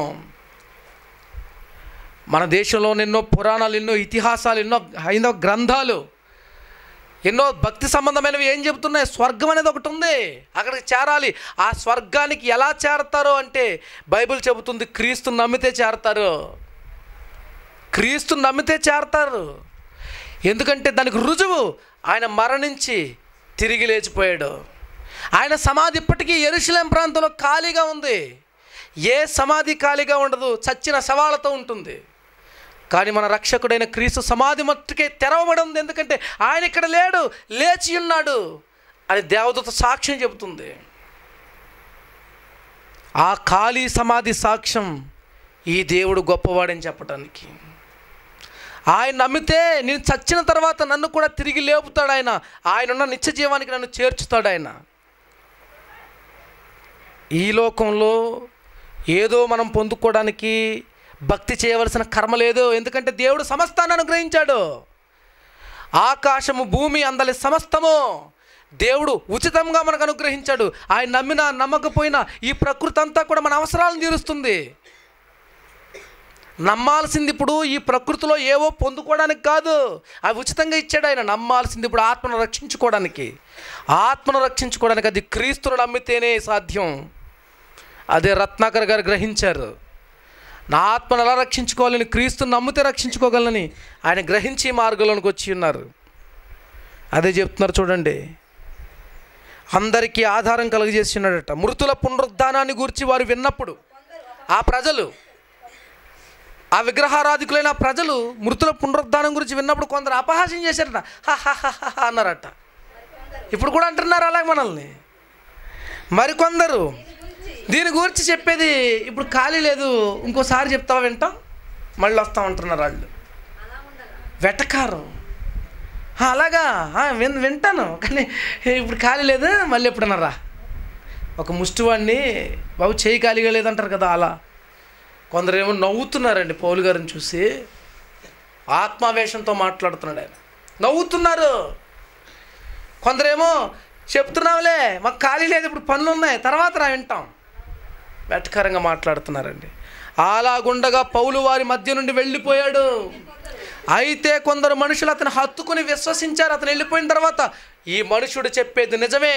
మన దేశంలో ఎన్నో పురాణాలు ఎన్నో ఇతిహాసాలు ఎన్నో ఎన్నో గ్రంథాలు ఎన్నో భక్తి సంబంధమైనవి ఏం చెబుతున్నాయి స్వర్గం అనేది ఒకటి ఉంది అక్కడికి చేరాలి ఆ స్వర్గానికి ఎలా చేరతారో అంటే బైబిల్ చెబుతుంది క్రీస్తు నమ్మితే చేరతారు క్రీస్తు నమ్మితే చేరతారు ఎందుకంటే దానికి రుజువు ఆయన మరణించి తిరిగి లేచిపోయాడు ఆయన సమాధి ఇప్పటికీ ఎరుశలేం ప్రాంతంలో ఖాళీగా ఉంది ఏ సమాధి ఖాళీగా ఉండదు చచ్చిన శవాలతో ఉంటుంది కానీ మన రక్షకుడైన క్రీస్తు సమాధి మట్టుకే తెరవబడి ఉంది ఎందుకంటే ఆయన ఇక్కడ లేడు లేచి ఉన్నాడు అని దేవదూత సాక్ష్యం చెబుతుంది ఆ ఖాళీ సమాధి సాక్ష్యం ఈ దేవుడు గొప్పవాడని చెప్పడానికి ఆయన నమ్మితే నేను చచ్చిన తర్వాత నన్ను కూడా తిరిగి లేపుతాడు ఆయన ఆయన ఉన్న నిత్య జీవానికి నన్ను చేర్చుతాడు ఆయన ఈ లోకంలో ఏదో మనం పొందుకోవడానికి భక్తి చేయవలసిన కర్మ లేదు ఎందుకంటే దేవుడు సమస్తాన్ని అనుగ్రహించాడు ఆకాశము భూమి అందలి సమస్తము దేవుడు ఉచితంగా మనకు అనుగ్రహించాడు ఆయన నమ్మినా నమ్మకపోయినా ఈ ప్రకృతి అంతా కూడా మన అవసరాలను తీరుస్తుంది నమ్మాల్సింది ఇప్పుడు ఈ ప్రకృతిలో ఏవో పొందుకోవడానికి కాదు అవి ఉచితంగా ఇచ్చాడు ఆయన నమ్మాల్సింది ఇప్పుడు ఆత్మను రక్షించుకోవడానికి ఆత్మను రక్షించుకోవడానికి అది క్రీస్తును నమ్మితేనే సాధ్యం అదే రత్నాకర్ గారు గ్రహించారు నా ఆత్మను ఎలా రక్షించుకోవాలని క్రీస్తుని నమ్మితే రక్షించుకోగలనని ఆయన గ్రహించి ఈ మార్గంలోనికి వచ్చి ఉన్నారు అదే చెప్తున్నారు చూడండి అందరికీ ఆధారం కలుగజేసి ఉన్నాడట మృతుల పునరుద్ధానాన్ని గురించి వారు విన్నప్పుడు ఆ ప్రజలు ఆ విగ్రహారాధికులైన ఆ ప్రజలు మృతుల పునరుద్ధానం గురించి విన్నప్పుడు కొందరు అపహాస్యం చేశారట "హా, హా, హా, హా" అన్నారట ఇప్పుడు కూడా అంటున్నారు అలాగే మనల్ని మరికొందరు దీని గురించి చెప్పేది ఇప్పుడు ఖాళీ లేదు ఇంకోసారి చెప్తావా వింటాం మళ్ళీ వస్తామంటున్నారు వాళ్ళు వెటకారం "ఆ, అలాగా ఆ, విన్ వింటాను కానీ ఇప్పుడు ఖాళీ లేదు మళ్ళీ ఎప్పుడన్నారా ఒక ముష్టివాడిని బాబు చేయి ఖాళీగా లేదంటారు కదా అలా కొందరేమో నవ్వుతున్నారండి పౌలు గారిని చూసి ఆత్మావేశంతో మాట్లాడుతున్నాడు ఆయన నవ్వుతున్నారు కొందరేమో చెప్తున్నావులే మాకు ఖాళీ లేదు ఇప్పుడు పనులు ఉన్నాయి తర్వాత రా వింటాం వెటకరంగా మాట్లాడుతున్నారండి అలాగుండగా పౌలు వారి మధ్య నుండి వెళ్ళిపోయాడు అయితే కొందరు మనుషులు అతను హత్తుకుని విశ్వసించారు అతను వెళ్ళిపోయిన తర్వాత ఈ మనుషుడు చెప్పేది నిజమే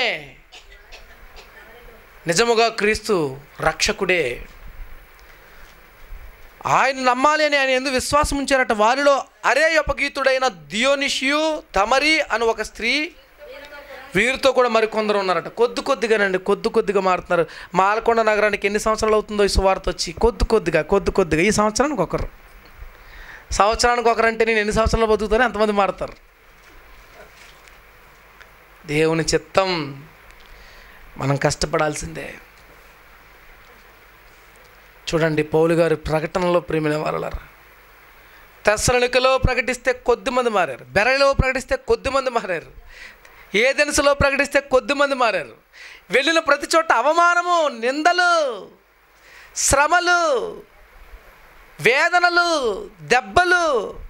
నిజముగా క్రీస్తు రక్షకుడే ఆయన నమ్మాలి అని ఆయన ఎందుకు విశ్వాసం ఉంచారట వారిలో అరే ఉపగీతుడైన దియోనిషియు తమరి అని ఒక స్త్రీ వీరితో కూడా మరి కొందరు ఉన్నారట కొద్ది కొద్దిగానండి కొద్ది కొద్దిగా మారుతున్నారు మాలకొండ నగరానికి ఎన్ని సంవత్సరాలు అవుతుందో ఈ సువార్త వచ్చి కొద్ది కొద్దిగా కొద్ది కొద్దిగా ఈ సంవత్సరానికి ఒకరు సంవత్సరానికి ఒకరంటే నేను ఎన్ని సంవత్సరాలు బతుకుతానో ఎంతమంది మారుతారు దేవుని చిత్తం మనం కష్టపడాల్సిందే చూడండి పౌలు గారి ప్రకటనలో ప్రేమిన వారలరా తెస్సలనికలో ప్రకటిస్తే కొద్ది మంది మారారు బెరలో ప్రకటిస్తే కొద్ది మంది మారారు ఏదెన్సులో ప్రకటిస్తే కొద్ది మంది మారారు వెళ్ళిన ప్రతి చోట అవమానము నిందలు శ్రమలు వేదనలు దెబ్బలు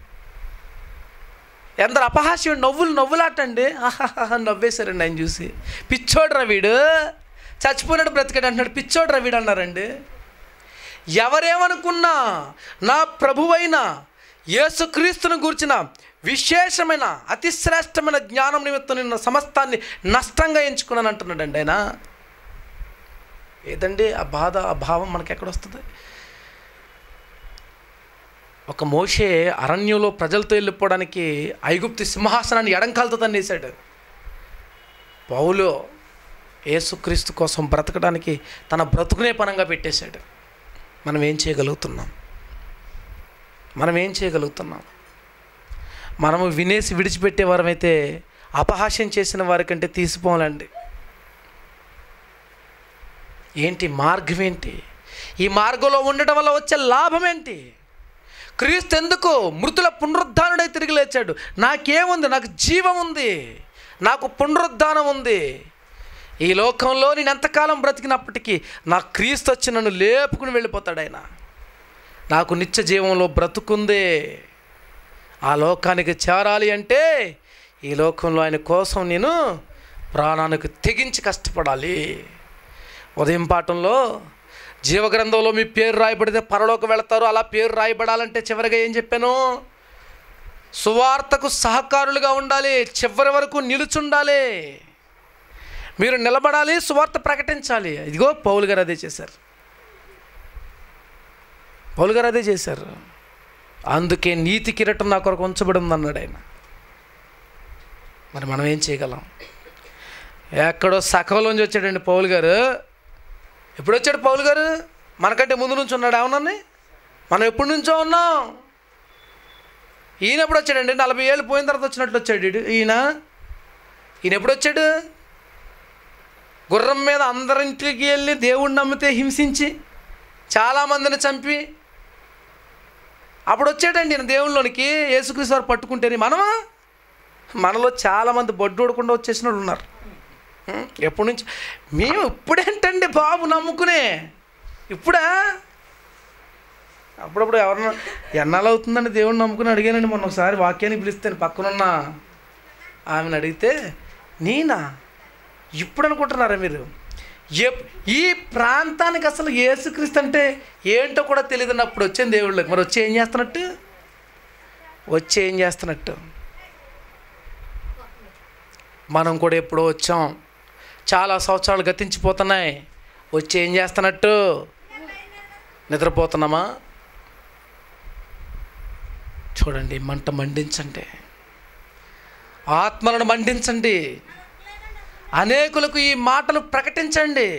ఎందరు అపహాస్యం నవ్వులు నవ్వులాటండి ఆహాహా నవ్వేశారండి ఆయన చూసి పిచ్చోడ్రా వీడు చచ్చిపోయినాడు బ్రతికాడు అంటున్నాడు పిచ్చోడు రవిడు అన్నారండి ఎవరేమనుకున్నా నా ప్రభువైన యేసుక్రీస్తును గూర్చిన విశేషమైన అతి శ్రేష్టమైన జ్ఞానం నిమిత్తం నిన్న సమస్తాన్ని నష్టంగా ఎంచుకున్నాను అంటున్నాడండి ఆయన ఏదండి ఆ బాధ ఆ భావం మనకి ఎక్కడ వస్తుంది ఒక మోషే అరణ్యంలో ప్రజలతో వెళ్ళిపోవడానికి ఐగుప్తి సింహాసనాన్ని ఎడంకాలతో తన్నేశాడు పౌలు యేసుక్రీస్తు కోసం బ్రతకడానికి తన బ్రతుకునే పనంగా పెట్టేశాడు మనం ఏం చేయగలుగుతున్నాం మనం ఏం చేయగలుగుతున్నాం మనము వినేసి విడిచిపెట్టే వారమైతే అపహాస్యం చేసిన వారికంటే తీసిపోవాలండి ఏంటి మార్గం ఏంటి ఈ మార్గంలో ఉండటం వల్ల వచ్చే లాభం ఏంటి క్రీస్తు ఎందుకు మృతుల పునరుద్ధానుడై తిరిగి లేచాడు నాకేముంది నాకు జీవం ఉంది నాకు పునరుద్ధానం ఉంది ఈ లోకంలో నేను ఎంతకాలం బ్రతికినప్పటికీ నా క్రీస్తు వచ్చి నన్ను లేపుకుని వెళ్ళిపోతాడు ఆయన నాకు నిత్య జీవంలో బ్రతుకుందే ఆ లోకానికి చేరాలి అంటే ఈ లోకంలో ఆయన కోసం నేను ప్రాణానికి తెగించి కష్టపడాలి ఉదయం పాఠంలో జీవగ్రంథంలో మీ పేరు రాయబడితే పరలోకి వెళతారు అలా పేరు రాయబడాలంటే చివరిగా ఏం చెప్పాను సువార్తకు సహకారులుగా ఉండాలి చివరి వరకు నిలుచుండాలి మీరు నిలబడాలి సువార్త ప్రకటించాలి ఇదిగో పౌలు గారు అదే చేశారు పౌలు గారు అదే చేశారు అందుకే నీతి కిరటం నా కొరకు ఉంచబడి ఉందన్నాడు ఆయన మరి మనం ఏం చేయగలం ఎక్కడో సఖంలోంచి వచ్చాడండి పౌలు గారు ఎప్పుడు వచ్చాడు పౌలు గారు మనకంటే ముందు నుంచి ఉన్నాడు ఏమన్నా మనం ఎప్పటి నుంచో ఉన్నాం ఈయన ఎప్పుడు వచ్చాడండి నలభై ఏళ్ళు పోయిన తర్వాత వచ్చినట్లు వచ్చాడు ఈడు. ఈయన ఈయన ఎప్పుడు వచ్చాడు గుర్రం మీద అందరింటికి వెళ్ళి దేవుణ్ణి నమ్మితే హింసించి చాలామందిని చంపి అప్పుడు వచ్చాడండి ఈయన దేవుళ్ళలోనికి యేసుక్రీస్తు వారు పట్టుకుంటేనే మనమా మనలో చాలామంది బొడ్డు ఊడకుండా వచ్చేసిన వాళ్ళు ఉన్నారు ఉం? ఎప్పటి నుంచి మేము ఇప్పుడేంటండి బాబు నమ్ముకునే ఇప్పుడా అప్పుడప్పుడు ఎవరన్నా ఎన్నాళ్ళు అవుతుందండి దేవుడిని నమ్ముకుని అడిగానండి మొన్న ఒకసారి వాక్యాన్ని పిలిస్తాను పక్కనున్న ఆమెను అడిగితే నేనా ఇప్పుడు అనుకుంటున్నారా మీరు ఎప్- ఈ ప్రాంతానికి అసలు ఏసుక్రీస్తు అంటే ఏంటో కూడా తెలియదు అప్పుడు వచ్చాను దేవుళ్ళకి మరి వచ్చి ఏం చేస్తున్నట్టు వచ్చి ఏం చేస్తున్నట్టు మనం కూడా ఎప్పుడో వచ్చాం చాలా సంవత్సరాలు గతించిపోతున్నాయి వచ్చి ఏం చేస్తున్నట్టు నిద్రపోతున్నామా చూడండి మంట మండించండి ఆత్మలను మండించండి అనేకులకు ఈ మాటలు ప్రకటించండి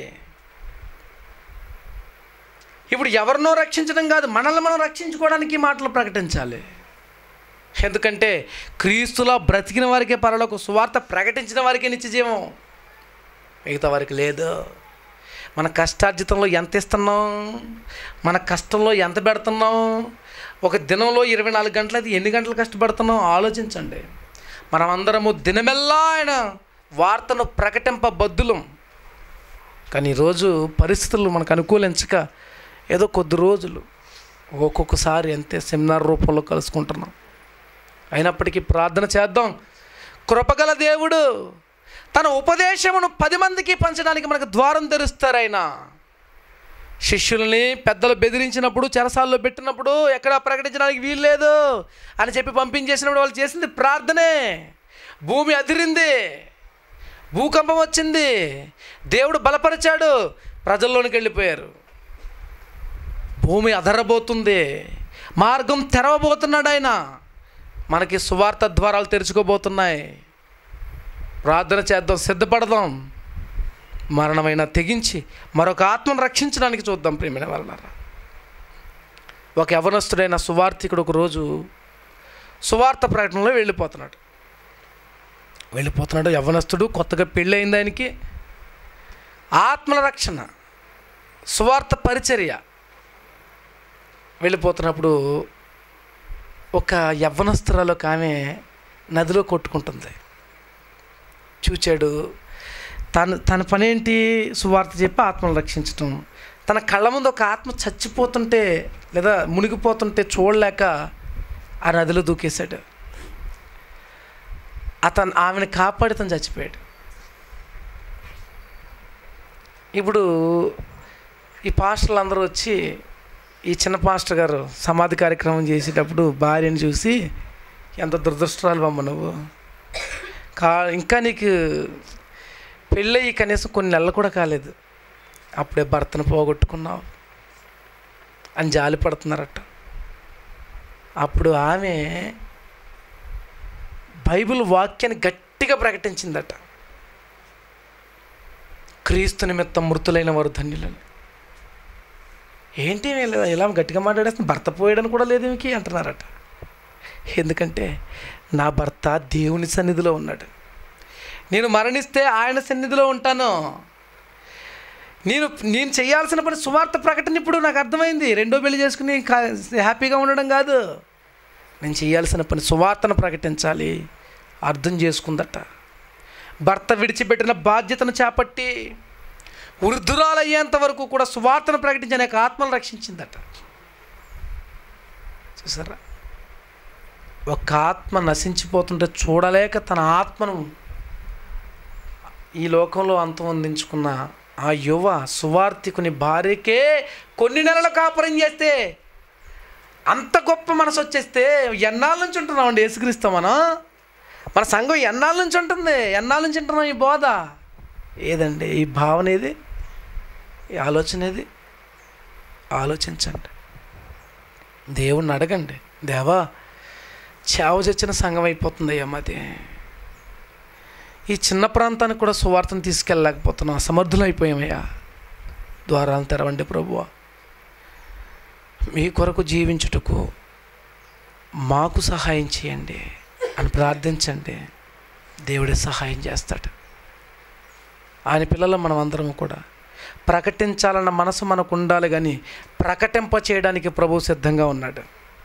ఇప్పుడు ఎవరినో రక్షించడం కాదు మనల్ని మనం రక్షించుకోవడానికి ఈ మాటలు ప్రకటించాలి ఎందుకంటే క్రీస్తులా బ్రతికిన వారికే పరలోక సువార్త ప్రకటించిన వారికే నిత్యజీవం మిగతా వారికి లేదు మన కష్టార్జితంలో ఎంత ఇస్తున్నాం మన కష్టంలో ఎంత పెడుతున్నాం ఒక దినంలో ఇరవై నాలుగు గంటలు అయితే ఎన్ని గంటలు కష్టపడుతున్నాం ఆలోచించండి మనం అందరము దినమెల్లా ఆయన వార్తను ప్రకటింపబద్దులం కానీ ఈరోజు పరిస్థితులు మనకు అనుకూలించక ఏదో కొద్ది రోజులు ఒక్కొక్కసారి అంతే సెమినార్ రూపంలో కలుసుకుంటున్నాం అయినప్పటికీ ప్రార్థన చేద్దాం కృపగల దేవుడు తన ఉపదేశమును పది మందికి పంచడానికి మనకు ద్వారం తెరుస్తారు ఆయన శిష్యుల్ని పెద్దలు బెదిరించినప్పుడు చెరసాల్లో పెట్టినప్పుడు ఎక్కడ ప్రకటించడానికి వీలు లేదు అని చెప్పి పంపించేసినప్పుడు వాళ్ళు చేసింది ప్రార్థనే భూమి అదిరింది భూకంపం వచ్చింది దేవుడు బలపరిచాడు ప్రజల్లోనికి వెళ్ళిపోయారు భూమి అదరబోతుంది మార్గం తెరవబోతున్నాడు ఆయన మనకి సువార్త ద్వారాలు తెరుచుకోబోతున్నాయి ప్రార్థన చేద్దాం సిద్ధపడదాం మరణమైన తెగించి మరొక ఆత్మను రక్షించడానికి చూద్దాం ప్రేమైన వాళ్ళారా ఒక యవనస్తుడైన సువార్థికుడు ఒక రోజు సువార్త ప్రకటనలో వెళ్ళిపోతున్నాడు వెళ్ళిపోతున్నాడు యవనస్తుడు కొత్తగా పెళ్ళయింది ఆయనకి ఆత్మల రక్షణ సువార్త పరిచర్య వెళ్ళిపోతున్నప్పుడు ఒక యవ్వనస్తురాలు ఒక ఆమె నదిలో కొట్టుకుంటుంది చూచాడు తన తన పనేంటి సువార్త చెప్పి ఆత్మను రక్షించటం తన కళ్ళ ముందు ఒక ఆత్మ చచ్చిపోతుంటే లేదా మునిగిపోతుంటే చూడలేక ఆ నదిలో దూకేశాడు అతను ఆమెను కాపాడి తను చచ్చిపోయాడు ఇప్పుడు ఈ పాస్టర్లు అందరూ వచ్చి ఈ చిన్న పాస్టర్ గారు సమాధి కార్యక్రమం చేసేటప్పుడు భార్యని చూసి ఎంత దురదృష్టరాలు బొమ్మ నువ్వు కా ఇంకా నీకు పెళ్ళయి కనీసం కొన్ని నెలలు కూడా కాలేదు అప్పుడే భర్తను పోగొట్టుకున్నావు అని జాలి పడుతున్నారట అప్పుడు ఆమె బైబిల్ వాక్యాన్ని గట్టిగా ప్రకటించిందట క్రీస్తు నిమిత్తం మృతులైన వారు ధన్యులని ఏంటి వీళ్ళు ఇలా గట్టిగా మాట్లాడేస్తుంది భర్త పోయాడని కూడా లేదు ఈమెకి అంటున్నారట ఎందుకంటే నా భర్త దేవుని సన్నిధిలో ఉన్నాడు నేను మరణిస్తే ఆయన సన్నిధిలో ఉంటాను నేను నేను చేయాల్సిన పని సువార్త ప్రకటన ఇప్పుడు నాకు అర్థమైంది రెండో పెళ్లి చేసుకుని కా- హ్యాపీగా ఉండడం కాదు నేను చేయాల్సిన పని సువార్తను ప్రకటించాలి అర్థం చేసుకుందట భర్త విడిచిపెట్టిన బాధ్యతను చేపట్టి వృద్ధురాలయ్యేంత వరకు కూడా సువార్తను ప్రకటించి అనేక ఆత్మను రక్షించిందట చూసారా ఒక ఆత్మ నశించిపోతుంటే చూడలేక తన ఆత్మను ఈ లోకంలో అంతం అందించుకున్న ఆ యువ సువార్థికుని భార్యకే కొన్ని నెలలు కాపురం చేస్తే అంత గొప్ప మనసు వచ్చేస్తే ఎన్నాళ్ళ నుంచి ఉంటున్నామండి యేసుక్రీస్తు మనం మన సంఘం ఎన్నాళ్ళ నుంచి ఉంటుంది ఎన్నాళ్ళ నుంచి ఉంటున్నాం ఈ బోధ ఏదండి ఈ భావన ఏది ఈ ఆలోచన ఏది ఆలోచించండి దేవుణ్ణి అడగండి దేవా చావ చచ్చిన సంఘం అయిపోతుంది అయ్యా మాది ఈ చిన్న ప్రాంతానికి కూడా సువార్తను తీసుకెళ్ళలేకపోతున్నాం అసమర్థులైపోయామయ్యా ద్వారాలు తెరవండి ప్రభువా మీ కొరకు జీవించుటకు మాకు సహాయం చేయండి అని ప్రార్థించండి దేవుడే సహాయం చేస్తాడు ఆయన పిల్లలు మనం అందరం కూడా ప్రకటించాలన్న మనసు మనకు ఉండాలి కానీ ప్రకటింప చేయడానికి ప్రభు సిద్ధంగా ఉన్నాడు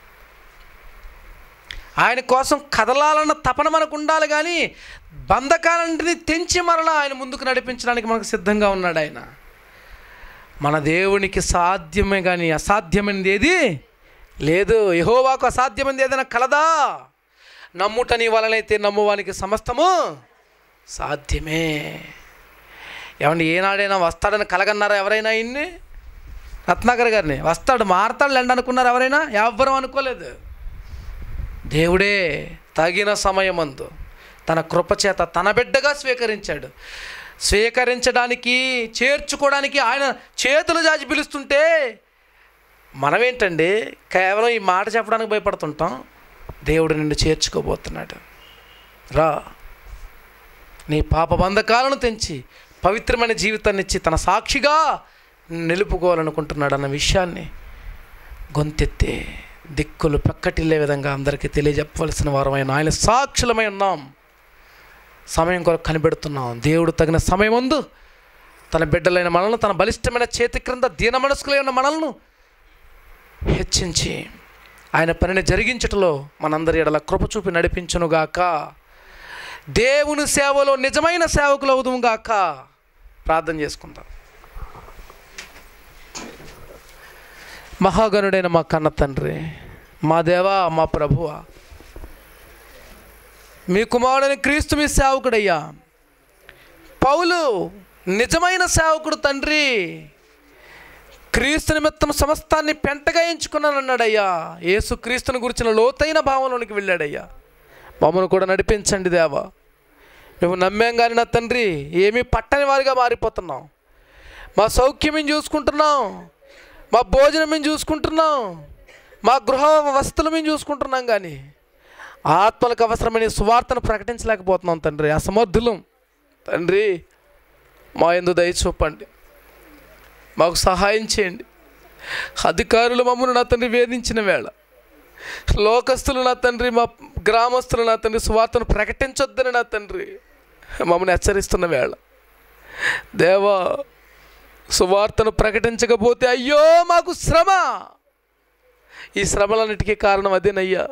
ఆయన కోసం కదలాలన్న తపన మనకు ఉండాలి కానీ బంధకాలన్నింటినీ తెంచి మరలా ఆయన ముందుకు నడిపించడానికి మనకు సిద్ధంగా ఉన్నాడు ఆయన మన దేవునికి సాధ్యమే కానీ అసాధ్యమైనది ఏది లేదు యహోవాకు అసాధ్యమైనది ఏదైనా కలదా నమ్ముట నీ వలనైతే నమ్మువానికి సమస్తము సాధ్యమే ఏమండి ఏనాడైనా వస్తాడని కలగన్నారా ఎవరైనా ఇన్ని రత్నాకర్ గారిని వస్తాడు మారతాడు లేండి అనుకున్నారు ఎవరైనా ఎవ్వరూ అనుకోలేదు దేవుడే తగిన సమయమందు తన కృపచేత తన బిడ్డగా స్వీకరించాడు స్వీకరించడానికి చేర్చుకోవడానికి ఆయన చేతులు జాచి పిలుస్తుంటే మనమేంటండి కేవలం ఈ మాట చెప్పడానికి భయపడుతుంటాం దేవుడు నిన్ను చేర్చుకోబోతున్నాడు రా నీ పాప బంధకాలను తెంచి పవిత్రమైన జీవితాన్ని ఇచ్చి తన సాక్షిగా నిలుపుకోవాలనుకుంటున్నాడు అన్న విషయాన్ని గొంతెత్తి దిక్కులు పక్కటిల్లే విధంగా అందరికీ తెలియజెప్పవలసిన వారమైన ఆయన సాక్షులమై ఉన్నాం సమయం కొరకు కనిపెడుతున్నాం దేవుడు తగిన సమయం ముందు తన బిడ్డలైన మనల్ని తన బలిష్టమైన చేతి క్రింద దీన మనస్కులైన మనల్ని హెచ్చించి ఆయన పనిని జరిగించటలో మనందరి ఎడల కృప చూపి నడిపించునుగాక దేవుని సేవలో నిజమైన సేవకులు అవుదుగాక ప్రార్థన చేసుకుందాం మహాగణుడైన మా కన్న తండ్రి మా దేవా మా ప్రభువా మీ కుమారుడని క్రీస్తు మీ సేవకుడయ్యా పౌలు నిజమైన సేవకుడు తండ్రి క్రీస్తు నిమిత్తం సమస్తాన్ని పెంటగా ఎంచుకున్నానన్నాడయ్యా యేసు క్రీస్తుని గురించిన లోతైన భావంలోనికి వెళ్ళాడయ్యా మమ్మల్ని కూడా నడిపించండి దేవా నువ్వు నమ్మాం కానీ నా తండ్రి ఏమీ పట్టని వారిగా మారిపోతున్నాం మా సౌఖ్యం మేము చూసుకుంటున్నాం మా భోజనం మేము చూసుకుంటున్నాం మా గృహ వసతులు మేము చూసుకుంటున్నాం కానీ ఆత్మలకు అవసరమైన సువార్తను ప్రకటించలేకపోతున్నాం తండ్రి అసమర్థులం తండ్రి మా ఎందు దయ చూపండి మాకు సహాయం చేయండి అధికారులు మమ్మల్ని నా తండ్రి వేధించిన వేళ లోకస్తులు నా తండ్రి మా గ్రామస్తులు నా తండ్రి సువార్తను ప్రకటించొద్దని నా తండ్రి మమ్మల్ని హెచ్చరిస్తున్న వేళ దేవా సువార్తను ప్రకటించకపోతే అయ్యో మాకు శ్రమ ఈ శ్రమలన్నిటికీ కారణం అదేనయ్యా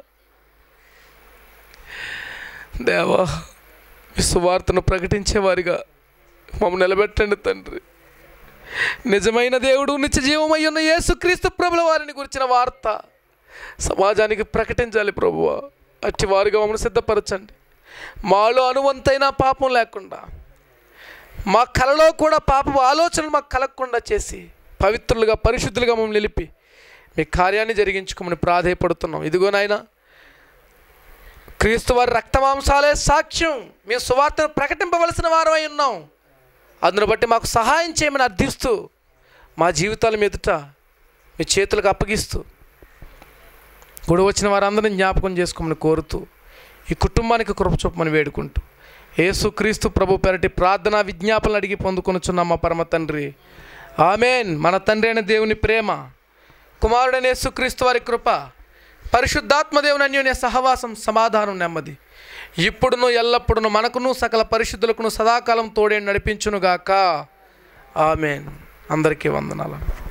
దేవా మీ సువార్తను ప్రకటించేవారిగా మమ్మల్ని నిలబెట్టండి తండ్రి నిజమైన దేవుడు నిత్య జీవమై ఉన్న యేసుక్రీస్తు ప్రభుల వారిని గురించిన వార్త సమాజానికి ప్రకటించాలి ప్రభువా అట్టి వారిగా మమ్మల్ని సిద్ధపరచండి మాలో అనువంతైన పాపం లేకుండా మా కలలో కూడా పాపపు ఆలోచనలు మాకు కలగకుండా చేసి పవిత్రులుగా పరిశుద్ధులుగా మమ్మల్ని నిలిపి మీ కార్యాన్ని జరిగించుకోమని ప్రాధేయపడుతున్నాం ఇదిగో నాయనా క్రీస్తు వారి రక్తమాంసాలే సాక్ష్యం మీ సువార్తను ప్రకటింపవలసిన వారమై ఉన్నాం అందును బట్టి మాకు సహాయం చేయమని అర్థిస్తూ మా జీవితాల మీదట మీ చేతులకు అప్పగిస్తూ గుడి వచ్చిన వారందరినీ జ్ఞాపకం చేసుకోమని కోరుతూ ఈ కుటుంబానికి కృప చూపమని వేడుకుంటూ యేసుక్రీస్తు ప్రభు పెరటి ప్రార్థన విజ్ఞాపనలు అడిగి పొందుకొనుచున్నాం మా పరమ తండ్రి ఆమెన్ మన తండ్రి అయిన దేవుని ప్రేమ కుమారుడైన యేసుక్రీస్తు వారి కృప పరిశుద్ధాత్మ దేవుని అన్యోన్య సహవాసం సమాధానం నెమ్మది ఇప్పుడును ఎల్లప్పుడును మనకును సకల పరిశుద్ధులకును సదాకాలం తోడే నడిపించునుగాక ఆమెన్ అందరికీ వందనాలు